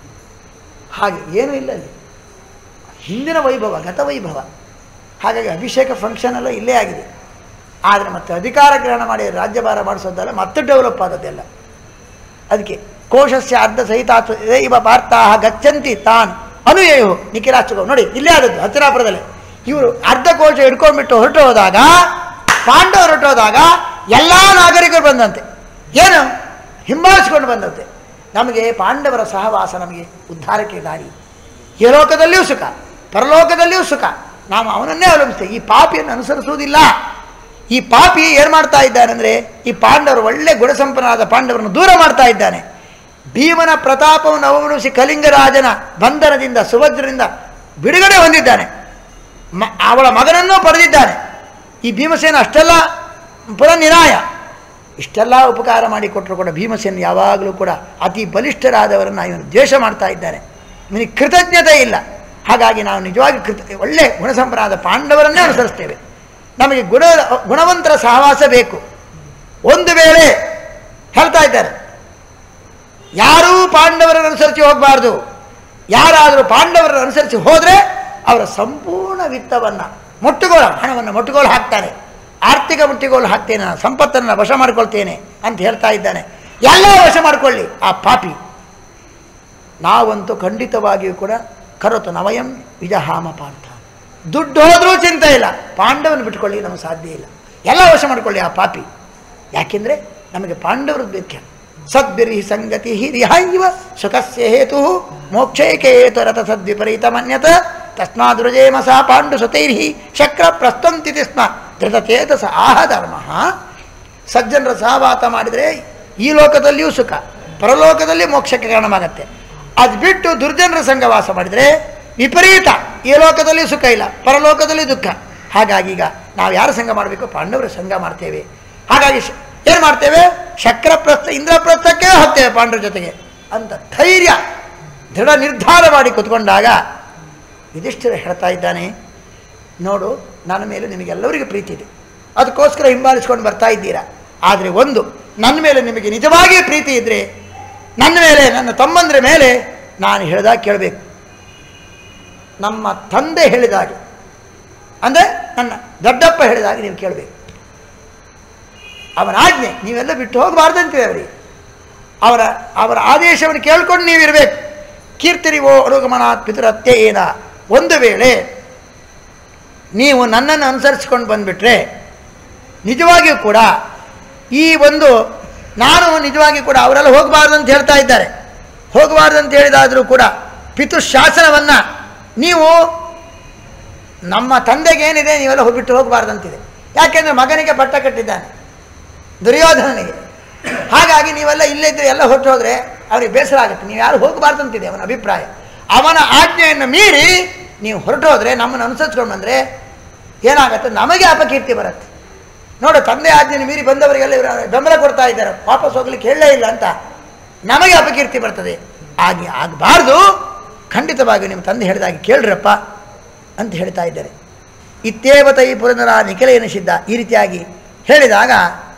ಹಾಗೆ ಏನೂ ಇಲ್ಲ ಅಲ್ಲಿ ಹಿಂದಿನ ವೈಭವ ಗತ ವೈಭವ ಹಾಗಾಗಿ ಅಭಿಷೇಕ ಫಂಕ್ಷನ್ ಎಲ್ಲ ಇಲ್ಲೇ ಆಗಿದೆ ಆದರೆ ಮತ್ತೆ ಅಧಿಕಾರ ಗ್ರಹಣ ಮಾಡಿ ರಾಜ್ಯಭಾರ ಮಾಡಿಸೋದಲ್ಲ ಮತ್ತೆ ಡೆವಲಪ್ ಆದದ್ದೆಲ್ಲ ಅದಕ್ಕೆ ಕೋಶಸ್ಯ ಅರ್ಧ ಸಹಿತ ಇವ ಪಾರ್ಥಾಹ ಗಚ್ಚಂತಿ ತಾನ್ ಅನುಯೇಯು ನಿಖಿಲಾಚುಗೋ ನೋಡಿ ಇಲ್ಲೇ ಆದದ್ದು ಹತ್ತಿರಾಪುರದಲ್ಲಿ ಇವರು ಅರ್ಧ ಕೋಶ ಹಿಡ್ಕೊಂಡ್ಬಿಟ್ಟು ಹೊರಟು ಹೋದಾಗ ಪಾಂಡವರು ಹೊರಟು ಹೋದಾಗ ಎಲ್ಲ ನಾಗರಿಕರು ಬಂದಂತೆ ಏನು ಹಿಂಬಾಲಿಸ್ಕೊಂಡು ಬಂದಂತೆ ನಮಗೆ ಪಾಂಡವರ ಸಹವಾಸ ನಮಗೆ ಉದ್ಧಾರಕ್ಕೆ ದಾರಿ ಈ ಲೋಕದಲ್ಲಿಯೂ ಸುಖ ಪರಲೋಕದಲ್ಲಿಯೂ ಸುಖ ನಾವು ಅವನನ್ನೇ ಅವಲಂಬಿಸ್ತೇವೆ ಈ ಪಾಪಿಯನ್ನು ಅನುಸರಿಸುವುದಿಲ್ಲ ಈ ಪಾಪಿ ಏನು ಮಾಡ್ತಾ ಇದ್ದಾನೆ ಅಂದರೆ ಈ ಪಾಂಡವರು ಒಳ್ಳೆ ಗುಣಸಂಪನ್ನರಾದ ಪಾಂಡವರನ್ನು ದೂರ ಮಾಡ್ತಾ ಇದ್ದಾನೆ ಭೀಮನ ಪ್ರತಾಪವನ್ನು ಅವಗಣಿಸಿ ಕಲಿಂಗರಾಜನ ಬಂಧನದಿಂದ ಸುಭದ್ರದಿಂದ ಬಿಡುಗಡೆ ಹೊಂದಿದ್ದಾನೆ ಮ ಅವಳ ಮಗನನ್ನೂ ಪಡೆದಿದ್ದಾನೆ ಈ ಭೀಮಸೇನ ಅಷ್ಟೆಲ್ಲ ಪುರನಿರಾಯ ಇಷ್ಟೆಲ್ಲ ಉಪಕಾರ ಮಾಡಿಕೊಟ್ಟರು ಕೂಡ ಭೀಮಸೇನ ಯಾವಾಗಲೂ ಕೂಡ ಅತಿ ಬಲಿಷ್ಠರಾದವರನ್ನು ಇವನು ದ್ವೇಷ ಮಾಡ್ತಾ ಇದ್ದಾನೆ ಇವನಿಗೆ ಕೃತಜ್ಞತೆ ಇಲ್ಲ ಹಾಗಾಗಿ ನಾವು ನಿಜವಾಗಿ ಕೃತ ಒಳ್ಳೆ ಗುಣಸಂಪನ್ನಾದ ಪಾಂಡವರನ್ನೇ ಅನುಸರಿಸ್ತೇವೆ ನಮಗೆ ಗುಣ ಗುಣವಂತರ ಸಹವಾಸ ಬೇಕು ಒಂದು ವೇಳೆ ಹೇಳ್ತಾ ಇದ್ದಾರೆ ಯಾರೂ ಪಾಂಡವರನ್ನು ಅನುಸರಿಸಿ ಹೋಗಬಾರ್ದು ಯಾರಾದರೂ ಪಾಂಡವರನ್ನು ಅನುಸರಿಸಿ ಹೋದರೆ ಅವರ ಸಂಪೂರ್ಣ ವಿತ್ತವನ್ನು ಮುಟ್ಟುಗೋಲ ಹಣವನ್ನು ಮುಟ್ಟುಗೋಲು ಹಾಕ್ತಾರೆ ಆರ್ಥಿಕ ಮುಟ್ಟುಗೋಲು ಹಾಕ್ತೇನೆ ನಾನು ಸಂಪತ್ತನ್ನು ವಶ ಮಾಡ್ಕೊಳ್ತೇನೆ ಅಂತ ಹೇಳ್ತಾ ಇದ್ದಾನೆ ಎಲ್ಲ ವಶ ಮಾಡಿಕೊಳ್ಳಿ ಆ ಪಾಪಿ ನಾವಂತೂ ಖಂಡಿತವಾಗಿಯೂ ಕೂಡ ಕರೋತು ನವಯಂ ವಿಜಹಾಮ ಪಾರ್ಥ ದುಡ್ಡು ಹೋದರೂ ಚಿಂತೆ ಇಲ್ಲ ಪಾಂಡವನ ಬಿಟ್ಕೊಳ್ಳಿ ನಮಗೆ ಸಾಧ್ಯ ಇಲ್ಲ ಎಲ್ಲ ವಶ ಮಾಡ್ಕೊಳ್ಳಿ ಆ ಪಾಪಿ ಯಾಕೆಂದರೆ ನಮಗೆ ಪಾಂಡವರದ್ದು ಬೇಕು ಸದ್ಭಿರ್ಹಿ ಸಂಗತಿ ರಿಹಾಯಿವ ಸುಖಸ್ಯ ಹೇತು ಮೋಕ್ಷೈಕೆ ಹೇತು ರಥ ಸದ್ವಿಪರೀತ ಮನ್ಯತ ತಸ್ಮಾದೃಜೇಮ ಸಹ ಪಾಂಡು ಸುತೈರ್ಹಿ ಶಕ್ರ ಪ್ರಸ್ತಂತಿತಿ ಸ್ಮ ಧೃತಚೇತಸ ಆಹ ಧರ್ಮ ಸಜ್ಜನರ ಸಹವಾತ ಮಾಡಿದರೆ ಈ ಲೋಕದಲ್ಲಿಯೂ ಸುಖ ಪರಲೋಕದಲ್ಲಿ ಮೋಕ್ಷಕ್ಕೆ ಕಾರಣವಾಗತ್ತೆ ಅದು ಬಿಟ್ಟು ದುರ್ಜನರ ಸಂಘವಾಸ ಮಾಡಿದರೆ ವಿಪರೀತ ಈ ಲೋಕದಲ್ಲಿ ಸುಖ ಇಲ್ಲ ಪರಲೋಕದಲ್ಲಿ ದುಃಖ ಹಾಗಾಗಿ ಈಗ ನಾವು ಯಾರ ಸಂಘ ಮಾಡಬೇಕು ಪಾಂಡವರ ಸಂಘ ಮಾಡ್ತೇವೆ ಹಾಗಾಗಿ ಶ- ಏನು ಮಾಡ್ತೇವೆ ಶಕ್ರಪ್ರಸ್ಥ ಇಂದ್ರಪ್ರಸ್ಥಕ್ಕೆ ಹೋಗ್ತೇವೆ ಪಾಂಡವರ ಜೊತೆಗೆ ಅಂತ ಧೈರ್ಯ ದೃಢ ನಿರ್ಧಾರ ಮಾಡಿ ಕುತ್ಕೊಂಡಾಗ ಯುಧಿಷ್ಠಿರ ಹೇಳ್ತಾ ಇದ್ದಾನೆ ನೋಡು ನನ್ನ ಮೇಲೆ ನಿಮಗೆಲ್ಲರಿಗೂ ಪ್ರೀತಿ ಇದೆ ಅದಕ್ಕೋಸ್ಕರ ಹಿಂಬಾಲಿಸ್ಕೊಂಡು ಬರ್ತಾ ಇದ್ದೀರಾ ಆದರೆ ಒಂದು ನನ್ನ ಮೇಲೆ ನಿಮಗೆ ನಿಜವಾಗಿಯೂ ಪ್ರೀತಿ ಇದ್ದರೆ ನನ್ನ ಮೇಲೆ ನನ್ನ ತಮ್ಮಂದ್ರ ಮೇಲೆ ನಾನು ಹೇಳಿದಾಗ ಕೇಳಬೇಕು ನಮ್ಮ ತಂದೆ ಹೇಳಿದಾಗೆ ಅಂದರೆ ನನ್ನ ದೊಡ್ಡಪ್ಪ ಹೇಳಿದಾಗ ನೀವು ಕೇಳಬೇಕು ಅವನ ಆಜ್ಞೆ ನೀವೆಲ್ಲ ಬಿಟ್ಟು ಹೋಗಬಾರ್ದಂತೀವಿ ಅವರಿಗೆ ಅವರ ಅವರ ಆದೇಶವನ್ನು ಕೇಳ್ಕೊಂಡು ನೀವಿರಬೇಕು ಕೀರ್ತಿರಿವೋ ಅನುಗಮನಾತ್ ಪಿತೃತ್ಯ ಏನ ಒಂದು ವೇಳೆ ನೀವು ನನ್ನನ್ನು ಅನುಸರಿಸ್ಕೊಂಡು ಬಂದುಬಿಟ್ರೆ ನಿಜವಾಗಿಯೂ ಕೂಡ ಈ ಒಂದು ನಾನು ನಿಜವಾಗಿ ಕೂಡ ಅವರೆಲ್ಲ ಹೋಗಬಾರ್ದು ಅಂತ ಹೇಳ್ತಾ ಇದ್ದಾರೆ ಹೋಗಬಾರ್ದು ಅಂತ ಹೇಳಿದಾದರೂ ಕೂಡ ಪಿತೃಶಾಸನವನ್ನು ನೀವು ನಮ್ಮ ತಂದೆಗೆ ಏನಿದೆ ನೀವೆಲ್ಲ ಹೋಗ್ಬಿಟ್ಟು ಹೋಗಬಾರ್ದಂತಿದೆ ಯಾಕೆಂದರೆ ಮಗನಿಗೆ ಪಟ್ಟ ಕಟ್ಟಿದ್ದಾನೆ ದುರ್ಯೋಧನನಿಗೆ ಹಾಗಾಗಿ ನೀವೆಲ್ಲ ಇಲ್ಲೇ ಇದ್ದರೆ ಎಲ್ಲ ಹೊರಟು ಹೋದರೆ ಅವರಿಗೆ ಬೇಸರ ಆಗುತ್ತೆ ನೀವು ಯಾರು ಹೋಗಬಾರ್ದಂತಿದೆ ಅವನ ಅಭಿಪ್ರಾಯ ಅವನ ಆಜ್ಞೆಯನ್ನು ಮೀರಿ ನೀವು ಹೊರಟು ಹೋದರೆ ನಮ್ಮನ್ನು ಅನುಸರಿಸ್ಕೊಂಡು ಬಂದರೆ ಏನಾಗುತ್ತೆ ನಮಗೆ ಅಪಕೀರ್ತಿ ಬರುತ್ತೆ ನೋಡು ತಂದೆ ಆಜ್ಞೆಯನ್ನು ಮೀರಿ ಬಂದವರಿಗೆಲ್ಲ ಇವರು ಬೆಂಬಲ ಕೊಡ್ತಾ ಇದ್ದಾರೆ ವಾಪಸ್ ಹೋಗ್ಲಿಕ್ಕೆ ಹೇಳಲೇ ಇಲ್ಲ ಅಂತ ನಮಗೆ ಅಪಕೀರ್ತಿ ಬರ್ತದೆ ಹಾಗೆ ಆಗಬಾರ್ದು ಖಂಡಿತವಾಗಿ ನಿಮ್ಮ ತಂದೆ ಹೇಳಿದಾಗೆ ಕೇಳ್ರಪ್ಪ ಅಂತ ಹೇಳ್ತಾ ಇದ್ದಾರೆ ಇತ್ತೇವತ ಈ ಪುರಂದರ ನಿಖಿಲ ಎನಿಸಿದ್ದ ಈ ರೀತಿಯಾಗಿ ಹೇಳಿದಾಗ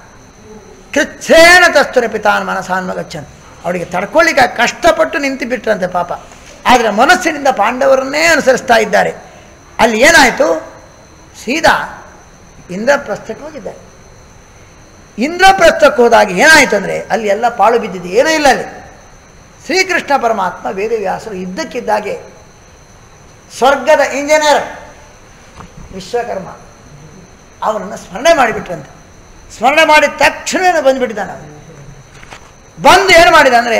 ಕೃಚ್ಛೇಣ ತಸ್ತುರ ಪಿತಾನ್ ಮನಸಾನ್ಮಗಚ್ಚನ್ ಅವಳಿಗೆ ತಡ್ಕೊಳ್ಳಿಕ್ಕೆ ಕಷ್ಟಪಟ್ಟು ನಿಂತು ಬಿಟ್ರಂತೆ ಪಾಪ ಆದರೆ ಮನಸ್ಸಿನಿಂದ ಪಾಂಡವರನ್ನೇ ಅನುಸರಿಸ್ತಾ ಇದ್ದಾರೆ ಅಲ್ಲಿ ಏನಾಯಿತು ಸೀದಾ ಇಂದ್ರಪ್ರಸ್ಥಕ್ಕೆ ಹೋಗಿದ್ದಾರೆ ಇಂದ್ರಪ್ರಸ್ಥಕ್ಕೆ ಹೋದಾಗ ಏನಾಯ್ತು ಅಂದರೆ ಅಲ್ಲಿ ಎಲ್ಲ ಪಾಳು ಬಿದ್ದಿದೆ ಏನೂ ಇಲ್ಲ ಅಲ್ಲಿ ಶ್ರೀಕೃಷ್ಣ ಪರಮಾತ್ಮ ವೇದವ್ಯಾಸರು ಇದ್ದಕ್ಕಿದ್ದಾಗೆ ಸ್ವರ್ಗದ ಇಂಜಿನಿಯರ್ ವಿಶ್ವಕರ್ಮ ಅವನನ್ನು ಸ್ಮರಣೆ ಮಾಡಿಬಿಟ್ರಂತೆ ಸ್ಮರಣೆ ಮಾಡಿದ ತಕ್ಷಣವೇ ಬಂದುಬಿಟ್ಟಿದ್ದಾನೆ ಅವನು ಬಂದು ಏನು ಮಾಡಿದ ಅಂದರೆ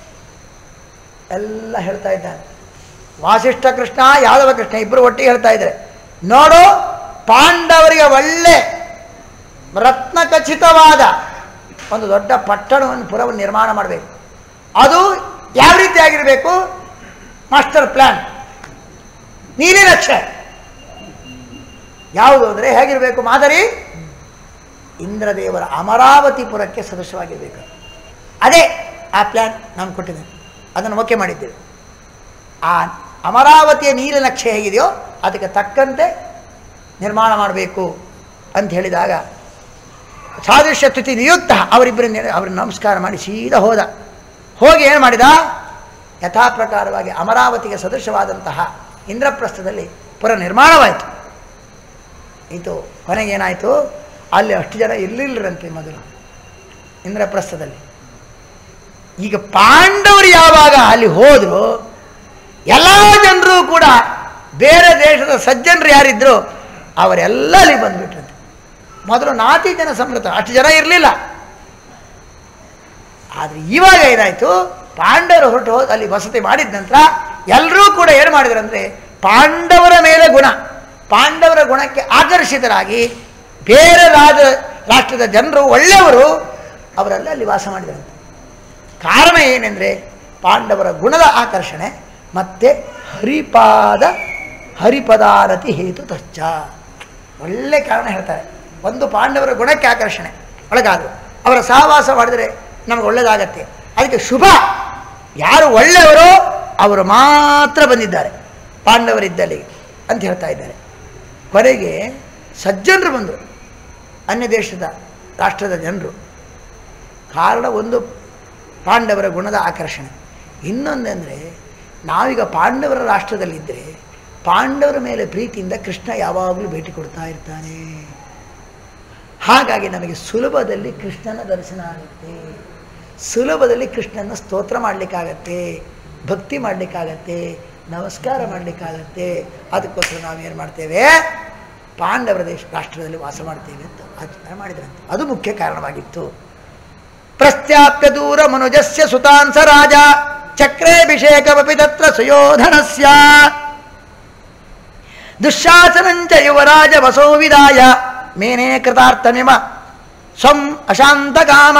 ಎಲ್ಲ ಹೇಳ್ತಾ ಇದ್ದಾನೆ ವಾಸಿಷ್ಠ ಕೃಷ್ಣ ಯಾದವ ಕೃಷ್ಣ ಇಬ್ಬರು ಒಟ್ಟಿಗೆ ಹೇಳ್ತಾ ಇದ್ದಾರೆ ನೋಡು ಪಾಂಡವರಿಗೆ ಒಳ್ಳೆ ರತ್ನ ಖಚಿತವಾದ ಒಂದು ದೊಡ್ಡ ಪಟ್ಟಣವನ್ನು ಪುರವನ್ನು ನಿರ್ಮಾಣ ಮಾಡಬೇಕು ಅದು ಯಾವ ರೀತಿ ಆಗಿರಬೇಕು ಮಾಸ್ಟರ್ ಪ್ಲ್ಯಾನ್ ನೀಲಿ ನಕ್ಷೆ ಯಾವುದು ಅಂದರೆ ಹೇಗಿರಬೇಕು ಮಾದರಿ ಇಂದ್ರದೇವರ ಅಮರಾವತಿಪುರಕ್ಕೆ ಸದಸ್ಯವಾಗಿರಬೇಕು ಅದೇ ಆ ಪ್ಲ್ಯಾನ್ ನಾನು ಕೊಟ್ಟಿದ್ದೇನೆ ಅದನ್ನು ಓಕೆ ಮಾಡಿದ್ದೇವೆ ಆ ಅಮರಾವತಿಯ ನೀಲ ನಕ್ಷೆ ಹೇಗಿದೆಯೋ ಅದಕ್ಕೆ ತಕ್ಕಂತೆ ನಿರ್ಮಾಣ ಮಾಡಬೇಕು ಅಂತ ಹೇಳಿದಾಗ ಸಾದೃಶ್ಯ ತುತಿ ನಿಯುಕ್ತ ಅವರಿಬ್ಬರಿಂದ ಅವ್ರನ್ನ ನಮಸ್ಕಾರ ಮಾಡಿ ಸೀದಾ ಹೋದ ಹೋಗಿ ಏನು ಮಾಡಿದ ಯಥಾ ಪ್ರಕಾರವಾಗಿ ಅಮರಾವತಿಗೆ ಸದೃಶವಾದಂತಹ ಇಂದ್ರಪ್ರಸ್ಥದಲ್ಲಿ ಪುರ ನಿರ್ಮಾಣವಾಯಿತು ಇದು ಕೊನೆಗೇನಾಯಿತು ಅಲ್ಲಿ ಅಷ್ಟು ಜನ ಇರಲಿಲ್ಲರಂತೆ ಮೊದಲು ಇಂದ್ರಪ್ರಸ್ಥದಲ್ಲಿ ಈಗ ಪಾಂಡವರು ಯಾವಾಗ ಅಲ್ಲಿ ಹೋದ್ರು ಎಲ್ಲ ಜನರು ಕೂಡ ಬೇರೆ ದೇಶದ ಸಜ್ಜನರು ಯಾರಿದ್ರು ಅವರೆಲ್ಲ ಅಲ್ಲಿ ಬಂದ್ಬಿಟ್ರಂತೆ ಮೊದಲು ನಾಲ್ಕು ಜನ ಸಮೃತ ಅಷ್ಟು ಜನ ಇರಲಿಲ್ಲ ಆದರೆ ಇವಾಗ ಏನಾಯಿತು ಪಾಂಡವರು ಹೊರಟು ಹೋದ್ ಅಲ್ಲಿ ವಸತಿ ಮಾಡಿದ ನಂತರ ಎಲ್ಲರೂ ಕೂಡ ಏನು ಮಾಡಿದ್ರಂದ್ರೆ ಪಾಂಡವರ ಮೇಲೆ ಗುಣ ಪಾಂಡವರ ಗುಣಕ್ಕೆ ಆಕರ್ಷಿತರಾಗಿ ಬೇರೆ ರಾಜ ರಾಷ್ಟ್ರದ ಜನರು ಒಳ್ಳೆಯವರು ಅವರೆಲ್ಲ ಅಲ್ಲಿ ವಾಸ ಮಾಡಿದ್ರಂತೆ ಕಾರಣ ಏನೆಂದರೆ ಪಾಂಡವರ ಗುಣದ ಆಕರ್ಷಣೆ ಮತ್ತು ಹರಿಪಾದ ಹರಿಪದಾರತಿ ಹೇತು ತಚ್ಚ ಒಳ್ಳೆ ಕಾರಣ ಹೇಳ್ತಾರೆ ಒಂದು ಪಾಂಡವರ ಗುಣಕ್ಕೆ ಆಕರ್ಷಣೆ ಒಳಗಾದರು ಅವರ ಸಹವಾಸ ಮಾಡಿದರೆ ನಮಗೆ ಒಳ್ಳೆಯದಾಗತ್ತೆ ಅದಕ್ಕೆ ಶುಭ ಯಾರು ಒಳ್ಳೆಯವರೋ ಅವರು ಮಾತ್ರ ಬಂದಿದ್ದಾರೆ ಪಾಂಡವರಿದ್ದಲ್ಲಿ ಅಂತ ಹೇಳ್ತಾ ಇದ್ದಾರೆ ಕೊನೆಗೆ ಸಜ್ಜನರು ಬಂದರು ಅನ್ಯ ದೇಶದ ರಾಷ್ಟ್ರದ ಜನರು ಕಾರಣ ಒಂದು ಪಾಂಡವರ ಗುಣದ ಆಕರ್ಷಣೆ ಇನ್ನೊಂದಂದರೆ ನಾವೀಗ ಪಾಂಡವರ ರಾಷ್ಟ್ರದಲ್ಲಿದ್ದರೆ ಪಾಂಡವರ ಮೇಲೆ ಪ್ರೀತಿಯಿಂದ ಕೃಷ್ಣ ಯಾವಾಗಲೂ ಭೇಟಿ ಕೊಡ್ತಾ ಇರ್ತಾನೆ ಹಾಗಾಗಿ ನಮಗೆ ಸುಲಭದಲ್ಲಿ ಕೃಷ್ಣನ ದರ್ಶನ ಆಗುತ್ತೆ ಸುಲಭದಲ್ಲಿ ಕೃಷ್ಣನ ಸ್ತೋತ್ರ ಮಾಡಲಿಕ್ಕಾಗತ್ತೆ ಭಕ್ತಿ ಮಾಡಲಿಕ್ಕಾಗತ್ತೆ ನಮಸ್ಕಾರ ಮಾಡಲಿಕ್ಕಾಗತ್ತೆ ಅದಕ್ಕೋಸ್ಕರ ನಾವೇನು ಮಾಡ್ತೇವೆ ಪಾಂಡವರ ದೇಶ ರಾಷ್ಟ್ರದಲ್ಲಿ ವಾಸ ಮಾಡ್ತೇವೆ ಅಂತ ಆಚರಣೆ ಮಾಡಿದ್ರಂತೆ ಅದು ಮುಖ್ಯ ಕಾರಣವಾಗಿತ್ತು ಪ್ರಸ್ತ್ಯಾಪ್ಯ ದೂರ ಮನುಜಸ್ಯ ಸುತಾಂಸ ರಾಜ ಚಕ್ರೇಭಿಷೇಕಮಪಿ ತತ್ರ ಸುಯೋಧನಸ್ಯ ದುಶ್ಶಾಸನಂಚ ಯುವರಾಜ ವಸೋ ವಿದಾಯ ಮೇನೇ ಕೃತಾರ್ಥಮಿಮ ಸ್ವಂ ಅಶಾಂತ ಕಾಮ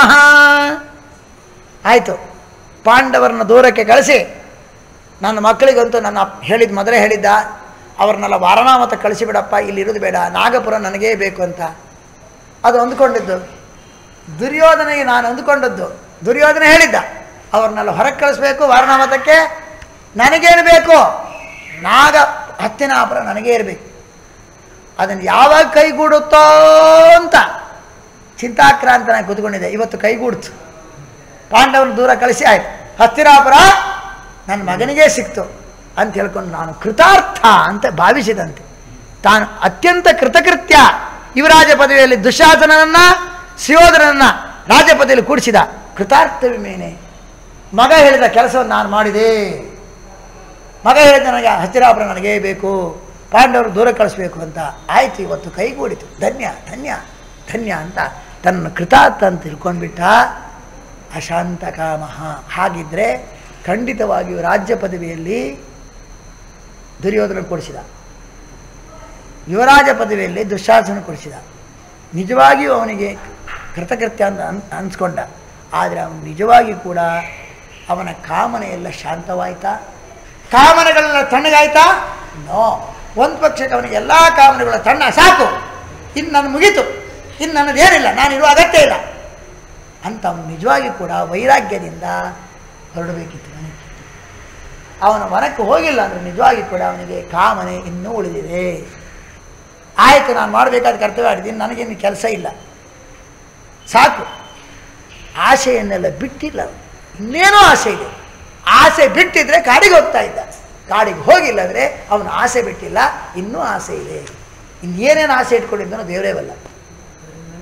ಆಯಿತು ಪಾಂಡವರನ್ನ ದೂರಕ್ಕೆ ಕಳಿಸಿ ನನ್ನ ಮಕ್ಕಳಿಗಂತೂ ನನ್ನ ಅಪ್- ಹೇಳಿದ ಮೊದಲೇ ಹೇಳಿದ್ದ ಅವ್ರನ್ನೆಲ್ಲ ವಾರಣಾಮತ ಕಳಿಸಿಬಿಡಪ್ಪ ಇಲ್ಲಿರೋದು ಬೇಡ ನಾಗಪುರ ನನಗೇ ಬೇಕು ಅಂತ ಅದು ಅಂದ್ಕೊಂಡಿದ್ದು ದುರ್ಯೋಧನೆಗೆ ನಾನು ಅಂದುಕೊಂಡದ್ದು ದುರ್ಯೋಧನ ಹೇಳಿದ್ದ ಅವ್ರನ್ನೆಲ್ಲ ಹೊರಗೆ ಕಳಿಸ್ಬೇಕು ವಾರಣಾಮತಕ್ಕೆ ನನಗೇನು ಬೇಕು ನಾಗ ಹತ್ತಿನಾಪುರ ನನಗೇ ಇರಬೇಕು ಅದನ್ನು ಯಾವಾಗ ಕೈಗೂಡುತ್ತೋ ಅಂತ ಚಿಂತಾಕ್ರಾಂತನಾಗಿ ಕೂತ್ಕೊಂಡಿದ್ದೆ ಇವತ್ತು ಕೈಗೂಡ್ತು ಪಾಂಡವನ ದೂರ ಕಳಿಸಿ ಆಯ್ತು ಹತ್ತಿರಾಪುರ ನನ್ನ ಮಗನಿಗೆ ಸಿಕ್ತು ಅಂತ ಹೇಳ್ಕೊಂಡು ನಾನು ಕೃತಾರ್ಥ ಅಂತ ಭಾವಿಸಿದಂತೆ ತಾನು ಅತ್ಯಂತ ಕೃತಕೃತ್ಯ ಯುವರಾಜ ಪದವಿಯಲ್ಲಿ ದುಶಾಸನನ್ನ ಸುಯೋಧನನ್ನ ರಾಜ ಪದವಿಯಲ್ಲಿ ಕೂಡಿಸಿದ ಕೃತಾರ್ಥ ವಿಮೇನೆ ಮಗ ಹೇಳಿದ ಕೆಲಸವನ್ನು ನಾನು ಮಾಡಿದೆ ಮಗ ಹೇಳಿದ ನನಗೆ ಹತ್ತಿರಾಪುರ ನನಗೇ ಬೇಕು ಪಾಂಡವರು ದೂರ ಕಳಿಸ್ಬೇಕು ಅಂತ ಆಯ್ತು ಇವತ್ತು ಕೈಗೂಡಿತು ಧನ್ಯ ಧನ್ಯ ಧನ್ಯ ಅಂತ ತನ್ನ ಕೃತಾರ್ಥ ಅಂತ ತಿಳ್ಕೊಂಡ್ಬಿಟ್ಟ ಅಶಾಂತ ಕಾಮಃ ಹಾಗಿದ್ರೆ ಖಂಡಿತವಾಗಿಯೂ ರಾಜ್ಯ ಪದವಿಯಲ್ಲಿ ದುರ್ಯೋಧನ ಕೊಡಿಸಿದ ಯುವರಾಜ ಪದವಿಯಲ್ಲಿ ದುಶ್ಶಾಸನ ಕೊಡಿಸಿದ ನಿಜವಾಗಿಯೂ ಅವನಿಗೆ ಕೃತಕೃತ್ಯ ಅಂತ ಅನ್ ಅನ್ಸ್ಕೊಂಡ ಆದರೆ ಅವನು ನಿಜವಾಗಿ ಕೂಡ ಅವನ ಕಾಮನೆ ಎಲ್ಲ ಶಾಂತವಾಯ್ತಾ ಕಾಮನೆಗಳೆಲ್ಲ ತಣ್ಣಗಾಯ್ತಾ ನೋ ಒಂದು ಪಕ್ಷಕ್ಕೆ ಅವನಿಗೆ ಎಲ್ಲ ಕಾಮನೆಗಳ ತಣ್ಣ ಸಾಕು ಇನ್ನು ನನ್ನ ಮುಗೀತು ಇನ್ನು ನನ್ನದೇನಿಲ್ಲ ನಾನಿರುವ ಅಗತ್ಯ ಇಲ್ಲ ಅಂತ ಅವನು ನಿಜವಾಗಿ ಕೂಡ ವೈರಾಗ್ಯದಿಂದ ಹೊರಡಬೇಕಿತ್ತು ಮನೆಗೆ ಅವನ ವನಕ್ಕೆ ಹೋಗಿಲ್ಲ ಅಂದರೆ ನಿಜವಾಗಿ ಕೂಡ ಅವನಿಗೆ ಕಾಮನೆ ಇನ್ನೂ ಉಳಿದಿದೆ ಆಯಿತು ನಾನು ಮಾಡಬೇಕಾದ ಕರ್ತವ್ಯ ಮಾಡಿದ್ದೀನಿ ನನಗೇನು ಕೆಲಸ ಇಲ್ಲ ಸಾಕು ಆಸೆಯನ್ನೆಲ್ಲ ಬಿಟ್ಟಿಲ್ಲ ಅವನು. ಇನ್ನೇನೋ ಆಸೆ ಇದೆ ಆಸೆ ಬಿಟ್ಟಿದ್ರೆ ಕಾಡಿಗೆ ಹೋಗ್ತಾ ಇದ್ದ ಕಾಡಿಗೆ ಹೋಗಿಲ್ಲ ಅಂದರೆ ಅವನು ಆಸೆ ಬಿಟ್ಟಿಲ್ಲ ಇನ್ನೂ ಆಸೆ ಇದೆ ಇನ್ನೇನೇನು ಆಸೆ ಇಟ್ಕೊಂಡಿದ್ದಾನೋ ದೇವರೇ ಬಲ್ಲ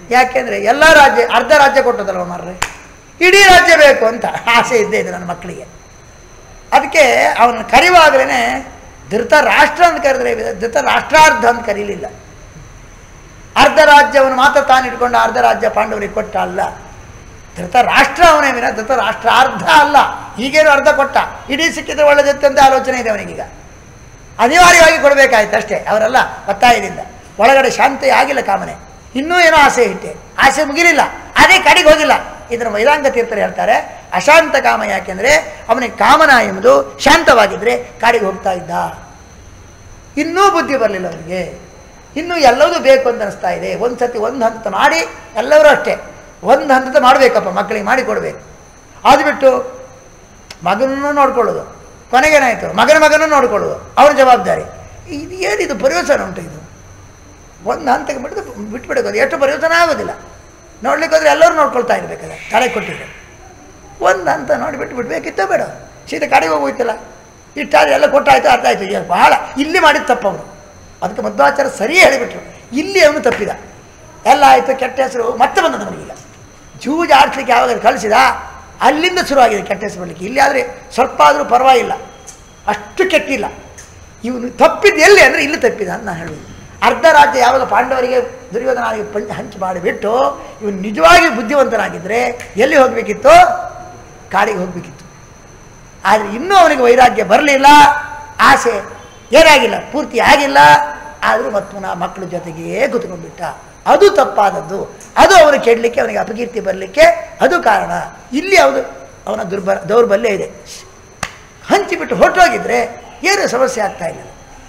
ಯಾಕೆಂದರೆ ಎಲ್ಲ ರಾಜ್ಯ ಅರ್ಧ ರಾಜ್ಯ ಕೊಟ್ಟದಲ್ವ ಮಾರ್ರೆ ಇಡೀ ರಾಜ್ಯ ಬೇಕು ಅಂತ ಆಸೆ ಇದ್ದೇ ಇದೆ ನನ್ನ ಮಕ್ಕಳಿಗೆ ಅದಕ್ಕೆ ಅವನ ಕರೆಯುವಾಗಲೇ ಧೃತ ರಾಷ್ಟ್ರ ಅಂತ ಕರೆದ್ರೆ ಧೃತ ರಾಷ್ಟ್ರಾರ್ಧ ಅಂತ ಕರೀಲಿಲ್ಲ ಅರ್ಧ ರಾಜ್ಯವನ್ನು ಮಾತ್ರ ತಾನು ಇಟ್ಕೊಂಡು ಅರ್ಧ ರಾಜ್ಯ ಪಾಂಡವರಿಗೆ ಕೊಟ್ಟ ಅಲ್ಲ ಧೃತ ರಾಷ್ಟ್ರ ಅವನೇ ವಿನ ಧೃತ ರಾಷ್ಟ್ರಾರ್ಧ ಅಲ್ಲ ಈಗೇನು ಅರ್ಧ ಕೊಟ್ಟ ಇಡೀ ಸಿಕ್ಕಿದ್ರೆ ಒಳ್ಳೆದಿತ್ತಂತ ಆಲೋಚನೆ ಇದೆ ಅವನಿಗೀಗ ಅನಿವಾರ್ಯವಾಗಿ ಕೊಡಬೇಕಾಯ್ತು ಅಷ್ಟೇ ಅವರೆಲ್ಲ ಒತ್ತಾಯದಿಂದ ಒಳಗಡೆ ಶಾಂತಿ ಆಗಿಲ್ಲ ಕಾಮನೆ ಇನ್ನೂ ಏನೋ ಆಸೆ ಇಟ್ಟೆ ಆಸೆ ಮುಗಿಲಿಲ್ಲ ಅದೇ ಕಡೆಗೆ ಹೋಗಿಲ್ಲ ಇದನ್ನು ವೈದಾಂಗ ತೀರ್ಥರು ಹೇಳ್ತಾರೆ ಅಶಾಂತ ಕಾಮ ಯಾಕೆಂದರೆ ಅವನಿಗೆ ಕಾಮನ ಎಂಬುದು ಶಾಂತವಾಗಿದ್ದರೆ ಕಾಡಿಗೆ ಹೋಗ್ತಾ ಇದ್ದ ಇನ್ನೂ ಬುದ್ಧಿ ಬರಲಿಲ್ಲ ಅವನಿಗೆ ಇನ್ನೂ ಎಲ್ಲವೂ ಬೇಕು ಅಂತ ಅನಿಸ್ತಾ ಇದೆ ಒಂದು ಸತಿ ಒಂದು ಹಂತ ಮಾಡಿ ಎಲ್ಲರೂ ಅಷ್ಟೇ ಒಂದು ಹಂತದ ಮಾಡಬೇಕಪ್ಪ ಮಕ್ಕಳಿಗೆ ಮಾಡಿ ಕೊಡಬೇಕು ಅದು ಬಿಟ್ಟು ಮಗನನ್ನು ನೋಡ್ಕೊಳ್ಳೋದು ಕೊನೆಗೇನಾಯಿತು ಮಗನ ಮಗನನ್ನು ನೋಡ್ಕೊಳ್ಳೋದು ಅವನ ಜವಾಬ್ದಾರಿ ಇದು ಏನಿದು ಪರಿವರ್ತನೆ ಉಂಟು ಇದು ಒಂದು ಹಂತಕ್ಕೆ ಬಿಟ್ಟು ಬಿಟ್ಬಿಡೋದು ಅದು ಎಷ್ಟು ಪರಿವರ್ತನೆ ಆಗೋದಿಲ್ಲ ನೋಡ್ಲಿಕ್ಕೆ ಹೋದ್ರೆ ಎಲ್ಲರೂ ನೋಡ್ಕೊಳ್ತಾ ಇರಬೇಕಲ್ಲ ತಲೆ ಕೊಟ್ಟಿದ್ರೆ ಒಂದು ಹಂತ ನೋಡಿ ಬಿಟ್ಟು ಬಿಡ್ಬೇಕಿತ್ತ ಬೇಡ ಸೀದಾ ಕಡೆಗೆ ಹೋಗೋಯ್ತಲ್ಲ ಇಟ್ಟಾದ್ರೆ ಎಲ್ಲ ಕೊಟ್ಟಾಯ್ತು ಅರ್ಥ ಆಯ್ತು ಈಗ ಬಹಳ ಇಲ್ಲಿ ಮಾಡಿದ ತಪ್ಪು ಅವನು ಅದಕ್ಕೆ ಮಧ್ವಾಚಾರ ಸರಿ ಹೇಳಿಬಿಟ್ರು ಇಲ್ಲಿ ಅವನು ತಪ್ಪಿದ ಎಲ್ಲ ಆಯಿತು ಕೆಟ್ಟ ಹೆಸರು ಮತ್ತೆ ಬಂದದ್ದು ಅವನಿಗೀಗ ಜೂಜ್ ಆಡ್ಸ್ಲಿಕ್ಕೆ ಯಾವಾಗ ಕಳಿಸಿದ ಅಲ್ಲಿಂದ ಶುರುವಾಗಿದೆ ಕೆಟ್ಟ ಹೆಸರು ಬರಲಿಕ್ಕೆ ಇಲ್ಲಿ ಆದರೆ ಸ್ವಲ್ಪ ಆದರೂ ಪರವಾಗಿಲ್ಲ ಅಷ್ಟು ಕೆಟ್ಟಿಲ್ಲ ಇವನು ತಪ್ಪಿದ್ದು ಎಲ್ಲಿ ಅಂದರೆ ಇಲ್ಲಿ ತಪ್ಪಿದ ಅಂತ ನಾನು ಹೇಳುವುದು ಅರ್ಧ ರಾಜ್ಯ ಯಾವಾಗ ಪಾಂಡವರಿಗೆ ದುರ್ಯೋಧನಾಗಿ ಪಂಚ ಹಂಚಿ ಮಾಡಿಬಿಟ್ಟು ಇವನು ನಿಜವಾಗಿ ಬುದ್ಧಿವಂತನಾಗಿದ್ದರೆ ಎಲ್ಲಿ ಹೋಗಬೇಕಿತ್ತು ಕಾಡಿಗೆ ಹೋಗಬೇಕಿತ್ತು ಆದರೆ ಇನ್ನೂ ಅವನಿಗೆ ವೈರಾಗ್ಯ ಬರಲಿಲ್ಲ ಆಸೆ ಏನಾಗಿಲ್ಲ ಪೂರ್ತಿ ಆಗಿಲ್ಲ ಆದರೂ ಮತ್ತು ಪುನಃ ಮಕ್ಕಳ ಜೊತೆಗೇ ಕೂತ್ಕೊಂಡ್ಬಿಟ್ಟ ಅದು ತಪ್ಪಾದದ್ದು ಅದು ಅವನು ಕೆಡಲಿಕ್ಕೆ ಅವನಿಗೆ ಅಪಕೀರ್ತಿ ಬರಲಿಕ್ಕೆ ಅದು ಕಾರಣ ಇಲ್ಲಿ ಅವನು ಅವನ ದುರ್ಬ ದೌರ್ಬಲ್ಯ ಇದೆ ಹಂಚಿಬಿಟ್ಟು ಹೊರಟೋಗಿದ್ರೆ ಏನು ಸಮಸ್ಯೆ ಆಗ್ತಾ ಇಲ್ಲ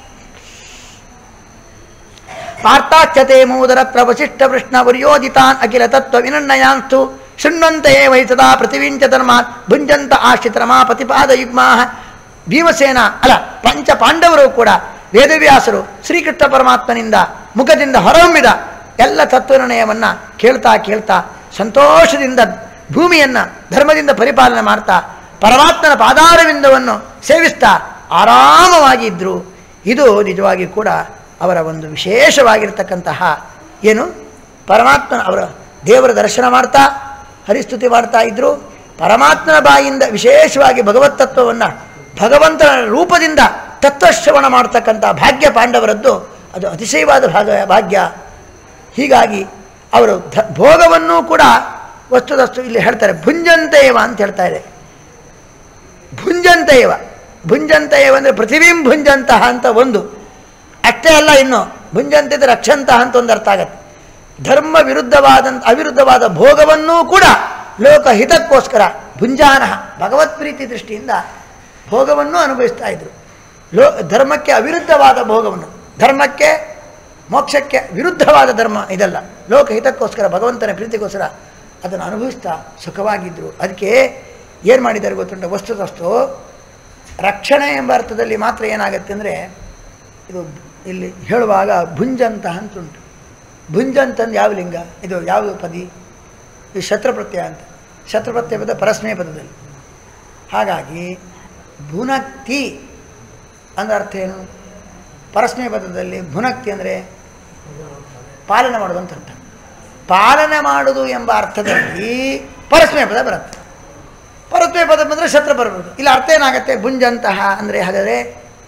ಪಾರ್ಥಾಚ್ಯತೆ ಮೂದರತ್ರ ವಸಿಷ್ಠ ವೃಷ್ಣ ವರ್ಯೋದಿತಾನ್ ಅಖಿಲ ತತ್ವ ವಿನನ್ನಯಾಂಸ್ತು ಶೃಣ್ವಂತೆ ವಹಿಸದಾ ಪೃಥಿವೀಂಚ ಧರ್ಮಾತ್ ಭುಂಜಂತ ಆಶ್ರಿತ ರಮಾಪತಿಪಾದ ಯುಗ್ಮಾ ಭೀಮಸೇನ ಅಲ್ಲ ಪಂಚ ಪಾಂಡವರು ಕೂಡ ವೇದವ್ಯಾಸರು ಶ್ರೀಕೃಷ್ಣ ಪರಮಾತ್ಮನಿಂದ ಮುಖದಿಂದ ಹೊರಹೊಮ್ಮಿದ ಎಲ್ಲ ತತ್ವನಿರ್ಣಯವನ್ನು ಕೇಳ್ತಾ ಕೇಳ್ತಾ ಸಂತೋಷದಿಂದ ಭೂಮಿಯನ್ನು ಧರ್ಮದಿಂದ ಪರಿಪಾಲನೆ ಮಾಡ್ತಾ ಪರಮಾತ್ಮನ ಪಾದಾರವಿಂದವನ್ನು ಸೇವಿಸ್ತಾ ಆರಾಮವಾಗಿ ಇದ್ದರು ಇದು ನಿಜವಾಗಿ ಕೂಡ ಅವರ ಒಂದು ವಿಶೇಷವಾಗಿರ್ತಕ್ಕಂತಹ ಏನು ಪರಮಾತ್ಮನ ಅವರ ದೇವರ ದರ್ಶನ ಮಾಡ್ತಾ ಹರಿಸ್ತುತಿ ಮಾಡ್ತಾ ಇದ್ದರು ಪರಮಾತ್ಮನ ಬಾಯಿಂದ ವಿಶೇಷವಾಗಿ ಭಗವತ್ ತತ್ವವನ್ನು ಭಗವಂತನ ರೂಪದಿಂದ ತತ್ವಶ್ರವಣ ಮಾಡ್ತಕ್ಕಂಥ ಭಾಗ್ಯ ಪಾಂಡವರದ್ದು ಅದು ಅತಿಶಯವಾದ ಭಾಗ ಭಾಗ್ಯ ಹೀಗಾಗಿ ಅವರು ಧ ಭೋಗವನ್ನು ಕೂಡ ವಸ್ತುದಸ್ತು ಇಲ್ಲಿ ಹೇಳ್ತಾರೆ ಭುಂಜಂತೇವ ಅಂತ ಹೇಳ್ತಾ ಇದೆ ಭುಂಜಂತೇವ ಭುಂಜಂತೇವ ಅಂದರೆ ಪೃಥಿವೀಂ ಭುಂಜಂತಹ ಅಂತ ಒಂದು ಅಷ್ಟೇ ಅಲ್ಲ ಇನ್ನು ಭುಂಜಂತಿದ ರಕ್ಷಂತಹ ಅಂತ ಒಂದು ಅರ್ಥ ಆಗತ್ತೆ ಧರ್ಮ ವಿರುದ್ಧವಾದಂಥ ಅವಿರುದ್ಧವಾದ ಭೋಗವನ್ನೂ ಕೂಡ ಲೋಕಹಿತಕ್ಕೋಸ್ಕರ ಭುಂಜಾನ ಭಗವತ್ ಪ್ರೀತಿ ದೃಷ್ಟಿಯಿಂದ ಭೋಗವನ್ನು ಅನುಭವಿಸ್ತಾ ಇದ್ರು ಲೋ ಧರ್ಮಕ್ಕೆ ಅವಿರುದ್ಧವಾದ ಭೋಗವನ್ನು ಧರ್ಮಕ್ಕೆ ಮೋಕ್ಷಕ್ಕೆ ವಿರುದ್ಧವಾದ ಧರ್ಮ ಇದಲ್ಲ ಲೋಕಹಿತಕ್ಕೋಸ್ಕರ ಭಗವಂತನ ಪ್ರೀತಿಗೋಸ್ಕರ ಅದನ್ನು ಅನುಭವಿಸ್ತಾ ಸುಖವಾಗಿದ್ದರು ಅದಕ್ಕೆ ಏನು ಮಾಡಿದ್ದಾರೆ ಗೊತ್ತುಂಟ ವಸ್ತುತಸ್ತು ರಕ್ಷಣೆ ಎಂಬ ಅರ್ಥದಲ್ಲಿ ಮಾತ್ರ ಏನಾಗುತ್ತೆ ಅಂದರೆ ಇದು ಇಲ್ಲಿ ಹೇಳುವಾಗ ಭುಂಜಂತ ಅಂತುಂಟು ಭುಂಜಂತಂದು ಯಾವ ಲಿಂಗ ಇದು ಯಾವ ಪದಿ ಇದು ಶತ್ರುಪ್ರತ್ಯಯ ಅಂತ ಶತ್ರುಪ್ರತ್ಯಯ ಪದ ಪರಸ್ಮಯ ಪದದಲ್ಲಿ ಹಾಗಾಗಿ ಭುನಕ್ತಿ ಅಂದ್ರೆ ಅರ್ಥ ಏನು ಪರಸ್ಮಯ ಪದದಲ್ಲಿ ಭುನಕ್ತಿ ಅಂದರೆ ಪಾಲನೆ ಮಾಡೋದು ಅಂತ ಅರ್ಥ ಪಾಲನೆ ಮಾಡೋದು ಎಂಬ ಅರ್ಥದಲ್ಲಿ ಪರಸ್ಮಯ ಪದ ಬರುತ್ತೆ ಪರಸ್ಮಯ ಪದ ಬಂದರೆ ಶತ್ರು ಬರ್ಬೋದು ಇಲ್ಲ ಅರ್ಥ ಏನಾಗುತ್ತೆ ಭುಂಜಂತಹ ಅಂದರೆ ಹಾಗಾದರೆ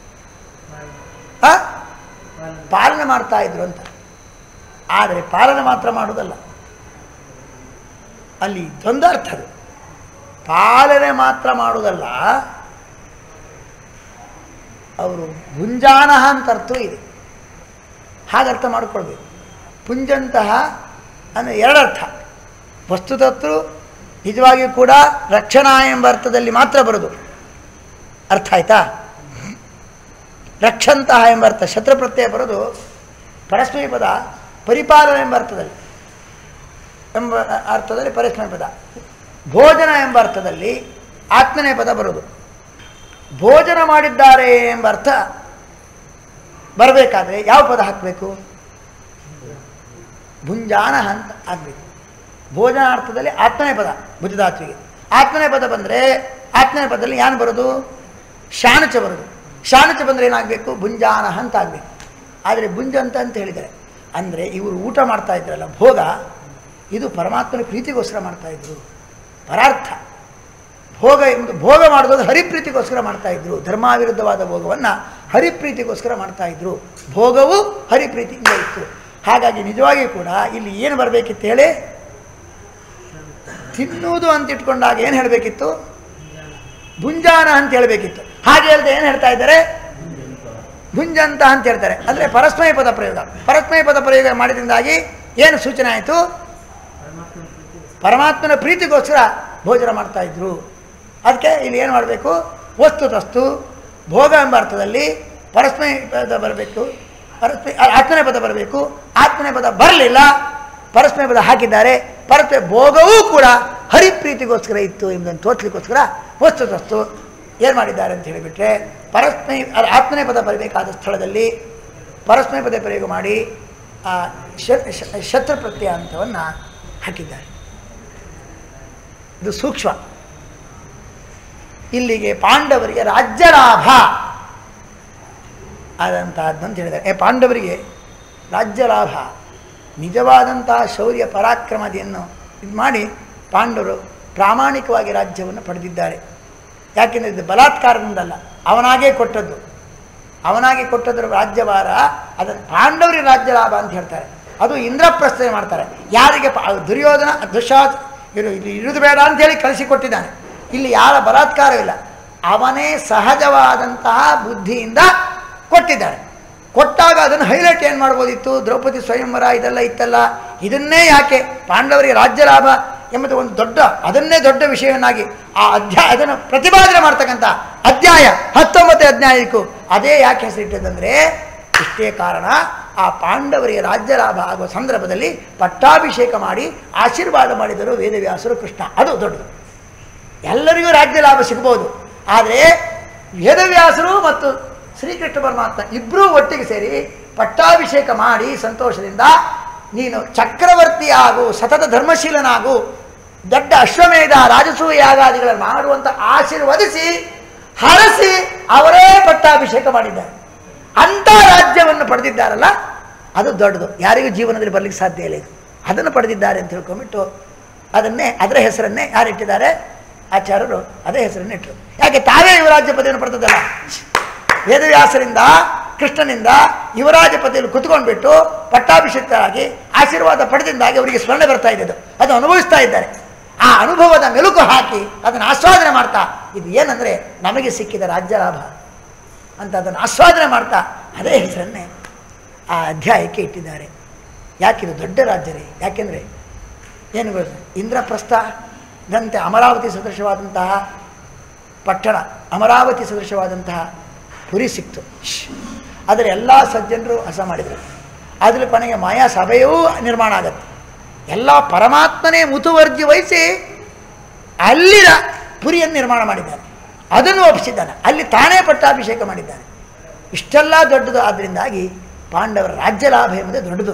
ಆ? ಪಾಲನೆ ಮಾಡ್ತಾ ಇದ್ರು ಅಂತ ಆದರೆ ಪಾಲನೆ ಮಾತ್ರ ಮಾಡೋದಲ್ಲ ಅಲ್ಲಿ ಇದೊಂದು ಅರ್ಥ ಅದು ಪಾಲನೆ ಮಾತ್ರ ಮಾಡೋದಲ್ಲ ಅವರು ಭುಂಜಾನಹ ಅಂತ ಅರ್ಥ ಇದೆ ಹಾಗೆ ಅರ್ಥ ಮಾಡಿಕೊಳ್ಬೇಕು ಪುಂಜಂತಹ ಅಂದರೆ ಎರಡರ್ಥ ವಸ್ತುತತ್ರು ನಿಜವಾಗಿಯೂ ಕೂಡ ರಕ್ಷಣಾ ಎಂಬ ಅರ್ಥದಲ್ಲಿ ಮಾತ್ರ ಬರೋದು ಅರ್ಥ ಆಯ್ತಾ ರಕ್ಷಂತಹ ಎಂಬ ಅರ್ಥ ಶತ್ರು ಪ್ರತ್ಯಯ ಬರೋದು ಪರಸ್ಮಯ ಪದ ಪರಿಪಾಲನೆ ಎಂಬ ಅರ್ಥದಲ್ಲಿ ಎಂಬ ಅರ್ಥದಲ್ಲಿ ಪರಸ್ಮಯ ಪದ ಭೋಜನ ಎಂಬ ಅರ್ಥದಲ್ಲಿ ಆತ್ಮನೇ ಪದ ಬರೋದು ಭೋಜನ ಮಾಡಿದ್ದಾರೆ ಎಂಬ ಅರ್ಥ ಬರಬೇಕಾದ್ರೆ ಯಾವ ಪದ ಹಾಕಬೇಕು ಭುಂಜಾನ ಅಂತ ಆಗಬೇಕು ಭೋಜನ ಅರ್ಥದಲ್ಲಿ ಆತ್ಮನೇ ಪದ ಭುಜಧಾತ್ವಿಗೆ ಆತ್ಮನೇ ಪದ ಬಂದರೆ ಆತ್ಮನೇ ಪದದಲ್ಲಿ ಏನು ಬರೋದು ಶಾನಚ ಬರೋದು ಶಾನಚ ಬಂದರೆ ಏನಾಗಬೇಕು ಭುಂಜಾನ ಅಂತ ಆಗಬೇಕು ಆದರೆ ಭುಂಜಂತ ಅಂತ ಹೇಳಿದ್ದಾರೆ ಅಂದರೆ ಇವರು ಊಟ ಮಾಡ್ತಾ ಇದ್ರಲ್ಲ ಭೋಗ ಇದು ಪರಮಾತ್ಮನ ಪ್ರೀತಿಗೋಸ್ಕರ ಮಾಡ್ತಾ ಇದ್ರು ಪರಾರ್ಥ ಭೋಗ ಎಂಬುದು ಭೋಗ ಮಾಡೋದು ಹರಿಪ್ರೀತಿಗೋಸ್ಕರ ಮಾಡ್ತಾ ಇದ್ರು ಧರ್ಮಾವಿರುದ್ಧವಾದ ಭೋಗವನ್ನು ಹರಿಪ್ರೀತಿಗೋಸ್ಕರ ಮಾಡ್ತಾ ಇದ್ರು ಭೋಗವು ಹರಿಪ್ರೀತಿಯಿಂದ ಇತ್ತು ಹಾಗಾಗಿ ನಿಜವಾಗಿ ಕೂಡ ಇಲ್ಲಿ ಏನು ಬರಬೇಕಿತ್ತು ಹೇಳಿ ತಿನ್ನುವುದು ಅಂತ ಇಟ್ಕೊಂಡಾಗ ಏನು ಹೇಳಬೇಕಿತ್ತು ಭುಂಜಾನ ಅಂತ ಹೇಳಬೇಕಿತ್ತು ಹಾಗೆ ಹೇಳ್ದೆ ಏನು ಹೇಳ್ತಾ ಇದ್ದಾರೆ ಭುಂಜಂತ ಅಂತ ಹೇಳ್ತಾರೆ ಅಂದರೆ ಪರಸ್ಮಯ ಪದ ಪ್ರಯೋಗ ಪರಸ್ಮಯ ಪದ ಪ್ರಯೋಗ ಮಾಡಿದ್ರಿಂದಾಗಿ ಏನು ಸೂಚನೆ ಆಯಿತು ಪರಮಾತ್ಮನ ಪ್ರೀತಿಗೋಸ್ಕರ ಭೋಜನ ಮಾಡ್ತಾ ಇದ್ರು ಅದಕ್ಕೆ ಇಲ್ಲಿ ಏನು ಮಾಡಬೇಕು ವಸ್ತು ತಸ್ತು ಭೋಗ ಎಂಬ ಅರ್ಥದಲ್ಲಿ ಪರಸ್ಮಯ ಪದ ಬರಬೇಕು ಪರಸ್ಮಯ ಆತ್ಮನೆ ಪದ ಬರಬೇಕು ಆತ್ಮನೆ ಪದ ಬರಲಿಲ್ಲ ಪರಸ್ಮಯ ಪದ ಹಾಕಿದ್ದಾರೆ ಪರಸ್ಮಯ ಭೋಗವೂ ಕೂಡ ಹರಿಪ್ರೀತಿಗೋಸ್ಕರ ಇತ್ತು ಎಂಬುದನ್ನು ತೋರ್ಸ್ಲಿಕ್ಕೋಸ್ಕರ ವಸ್ತು ತಸ್ತು ಏನು ಮಾಡಿದ್ದಾರೆ ಅಂತ ಹೇಳಿಬಿಟ್ರೆ ಪರಸ್ಮಯ ಅಲ್ಲ, ಆತ್ಮನೆ ಪದ ಬರಬೇಕಾದ ಸ್ಥಳದಲ್ಲಿ ಪರಸ್ಮಯ ಪದ ಪ್ರಯೋಗ ಮಾಡಿ ಆ ಶ- ಶ- ಶತ್ರು ಪ್ರತ್ಯಯ ಅಂತವನ್ನು ಹಾಕಿದ್ದಾರೆ ಇದು ಸೂಕ್ಷ್ಮ ಇಲ್ಲಿಗೆ ಪಾಂಡವರಿಗೆ ರಾಜ್ಯ ಲಾಭ ಆದಂತಹದ್ದು ಅಂತ ಹೇಳಿದ್ದಾರೆ ಏ ಪಾಂಡವರಿಗೆ ರಾಜ್ಯ ಲಾಭ ನಿಜವಾದಂತಹ ಶೌರ್ಯ ಪರಾಕ್ರಮತೆಯನ್ನು ಇದು ಮಾಡಿ ಪಾಂಡವರು ಪ್ರಾಮಾಣಿಕವಾಗಿ ರಾಜ್ಯವನ್ನು ಪಡೆದಿದ್ದಾರೆ ಯಾಕೆಂದರೆ ಇದು ಬಲಾತ್ಕಾರದಿಂದಲ್ಲ ಅವನಾಗೇ ಕೊಟ್ಟದ್ದು ಅವನಾಗಿ ಕೊಟ್ಟದ್ರ ರಾಜ್ಯಭಾರ ಅದನ್ನು ಪಾಂಡವರಿಗೆ ರಾಜ್ಯ ಲಾಭ ಅಂತ ಹೇಳ್ತಾರೆ ಅದು ಇಂದ್ರಪ್ರಸ್ಥೆ ಮಾಡ್ತಾರೆ ಯಾರಿಗೆ ಪಾ ದುರ್ಯೋಧನ ದುಶಾಸ್ ಇರು ಇಲ್ಲಿ ಇರುವುದು ಬೇಡ ಅಂತ ಹೇಳಿ ಕಳಿಸಿಕೊಟ್ಟಿದ್ದಾನೆ ಇಲ್ಲಿ ಯಾರ ಬಲಾತ್ಕಾರವಿಲ್ಲ ಅವನೇ ಸಹಜವಾದಂತಹ ಬುದ್ಧಿಯಿಂದ ಕೊಟ್ಟಿದ್ದಾನೆ ಕೊಟ್ಟಾಗ ಅದನ್ನು ಹೈಲೈಟ್ ಏನು ಮಾಡ್ಬೋದಿತ್ತು ದ್ರೌಪದಿ ಸ್ವಯಂವರ ಇದೆಲ್ಲ ಇತ್ತಲ್ಲ ಇದನ್ನೇ ಯಾಕೆ ಪಾಂಡವರಿಗೆ ರಾಜ್ಯ ಲಾಭ ಎಂಬುದು ಒಂದು ದೊಡ್ಡ ಅದನ್ನೇ ದೊಡ್ಡ ವಿಷಯವನ್ನಾಗಿ ಆ ಅಧ್ಯಾಯ ಅದನ್ನು ಪ್ರತಿಪಾದನೆ ಮಾಡ್ತಕ್ಕಂಥ ಅಧ್ಯಾಯ ಹತ್ತೊಂಬತ್ತನೇ ಅಧ್ಯಾಯಕ್ಕೂ ಅದೇ ಯಾಕೆ ಹೆಸರಿಟ್ಟದಂದರೆ ಇಷ್ಟೇ ಕಾರಣ ಆ ಪಾಂಡವರಿಗೆ ರಾಜ್ಯ ಲಾಭ ಆಗುವ ಸಂದರ್ಭದಲ್ಲಿ ಪಟ್ಟಾಭಿಷೇಕ ಮಾಡಿ ಆಶೀರ್ವಾದ ಮಾಡಿದರು ವೇದವ್ಯಾಸರು ಕೃಷ್ಣ ಅದು ದೊಡ್ಡದು ಎಲ್ಲರಿಗೂ ರಾಜ್ಯ ಲಾಭ ಸಿಗ್ಬೋದು ಆದರೆ ವೇದವ್ಯಾಸರು ಮತ್ತು ಶ್ರೀಕೃಷ್ಣ ಪರಮಾತ್ಮ ಇಬ್ಬರೂ ಒಟ್ಟಿಗೆ ಸೇರಿ ಪಟ್ಟಾಭಿಷೇಕ ಮಾಡಿ ಸಂತೋಷದಿಂದ ನೀನು ಚಕ್ರವರ್ತಿ ಆಗು ಸತತ ಧರ್ಮಶೀಲನಾಗು ದೊಡ್ಡ ಅಶ್ವಮೇಧ ರಾಜಸೂಯ ಯಾಗಾದಿಗಳನ್ನು ಮಾಡುವಂತ ಆಶೀರ್ವದಿಸಿ ಹರಸಿ ಅವರೇ ಪಟ್ಟಾಭಿಷೇಕ ಮಾಡಿದ್ದಾರೆ ಅಂಥ ರಾಜ್ಯವನ್ನು ಪಡೆದಿದ್ದಾರಲ್ಲ ಅದು ದೊಡ್ಡದು ಯಾರಿಗೂ ಜೀವನದಲ್ಲಿ ಬರಲಿಕ್ಕೆ ಸಾಧ್ಯ ಇಲ್ಲ ಇದು ಅದನ್ನು ಪಡೆದಿದ್ದಾರೆ ಅಂತ ತಿಳ್ಕೊಂಬಿಟ್ಟು ಅದನ್ನೇ ಅದರ ಹೆಸರನ್ನೇ ಯಾರಿಟ್ಟಿದ್ದಾರೆ ಆಚಾರ್ಯರು ಅದೇ ಹೆಸರನ್ನು ಇಟ್ಟರು ಯಾಕೆ ತಾವೇ ಯುವರಾಜ್ಯ ಪದವಿಯನ್ನು ಪಡೆದದ್ದಲ್ಲ ವೇದವ್ಯಾಸರಿಂದ ಕೃಷ್ಣನಿಂದ ಯುವರಾಜ ಪದವಿಯಲ್ಲಿ ಕುತ್ಕೊಂಡ್ಬಿಟ್ಟು ಪಟ್ಟಾಭಿಷಿಕ್ತರಾಗಿ ಆಶೀರ್ವಾದ ಪಡೆದಿಂದಾಗಿ ಅವರಿಗೆ ಸ್ಮರಣೆ ಬರ್ತಾ ಇದೆ ಅದು ಅದು ಅನುಭವಿಸ್ತಾ ಇದ್ದಾರೆ ಆ ಅನುಭವದ ಮೆಲುಕು ಹಾಕಿ ಅದನ್ನು ಆಸ್ವಾದನೆ ಮಾಡ್ತಾ ಇದು ಏನಂದರೆ ನಮಗೆ ಸಿಕ್ಕಿದ ರಾಜ್ಯ ಲಾಭ ಅಂತ ಅದನ್ನು ಆಸ್ವಾದನೆ ಮಾಡ್ತಾ ಅದೇ ಹೆಸರನ್ನೇ ಆ ಅಧ್ಯಾಯಕ್ಕೆ ಇಟ್ಟಿದ್ದಾರೆ ಯಾಕಿದು ದೊಡ್ಡ ರಾಜ್ಯರೇ ಯಾಕೆಂದರೆ ಏನು ಗೊತ್ತಾ? ಇಂದ್ರಪ್ರಸ್ಥದಂತೆ ಅಮರಾವತಿ ಸದೃಶವಾದಂತಹ ಪಟ್ಟಣ ಅಮರಾವತಿ ಸದೃಶವಾದಂತಹ ಪುರಿ ಸಿಕ್ತು ಶ್ಶ್. ಆದರೆ ಎಲ್ಲ ಸಜ್ಜನರು ಹಸ ಮಾಡಿದರು ಅದ್ರ ಕೊನೆಗೆ ಮಾಯಾ ಸಭೆಯೂ ನಿರ್ಮಾಣ ಆಗತ್ತೆ ಎಲ್ಲ ಪರಮಾತ್ಮನೇ ಮುತುವರ್ಜಿ ವಹಿಸಿ ಅಲ್ಲಿನ ಪುರಿಯನ್ನು ನಿರ್ಮಾಣ ಮಾಡಿದ್ದಾನೆ ಅದನ್ನು ಒಪ್ಪಿಸಿದ್ದಾನೆ ಅಲ್ಲಿ ತಾನೇ ಪಟ್ಟಾಭಿಷೇಕ ಮಾಡಿದ್ದಾನೆ ಇಷ್ಟೆಲ್ಲ ದೊಡ್ಡದು ಆದ್ದರಿಂದಾಗಿ ಪಾಂಡವರ ರಾಜ್ಯ ಲಾಭ ಎಂಬುದೇ ದೊಡ್ಡದು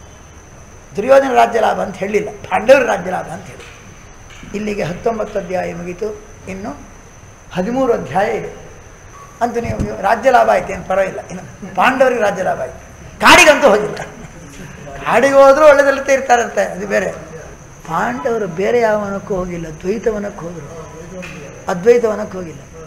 ದುರ್ಯೋಧನ ರಾಜ್ಯ ಲಾಭ ಅಂತ ಹೇಳಲಿಲ್ಲ ಪಾಂಡವರ ರಾಜ್ಯ ಲಾಭ ಅಂತ ಹೇಳಿ ಇಲ್ಲಿಗೆ ಹತ್ತೊಂಬತ್ತು ಅಧ್ಯಾಯ ಮುಗೀತು ಇನ್ನು ಹದಿಮೂರು ಅಧ್ಯಾಯ ಇದೆ ಅಂತೂ ನೀವು ರಾಜ್ಯ ಲಾಭ ಆಯ್ತು ಏನು ಪರವಾಗಿಲ್ಲ ಇನ್ನು ಪಾಂಡವರಿಗೆ ರಾಜ್ಯ ಲಾಭ ಆಯ್ತು ಕಾಡಿಗಂತೂ ಹೋಗಿಲ್ಲ ಕಾಡಿಗೆ ಹೋದರೂ ಒಳ್ಳೆದಲ್ಲೇ ಇರ್ತಾರಂತೆ ಅದು ಬೇರೆ ಪಾಂಡವರು ಬೇರೆ ಯಾವ ವನಕ್ಕೂ ಹೋಗಿಲ್ಲ ದ್ವೈತ ವನಕ್ಕೆ ಹೋದರು ಅದ್ವೈತ ವನಕ್ಕೆ ಹೋಗಿಲ್ಲ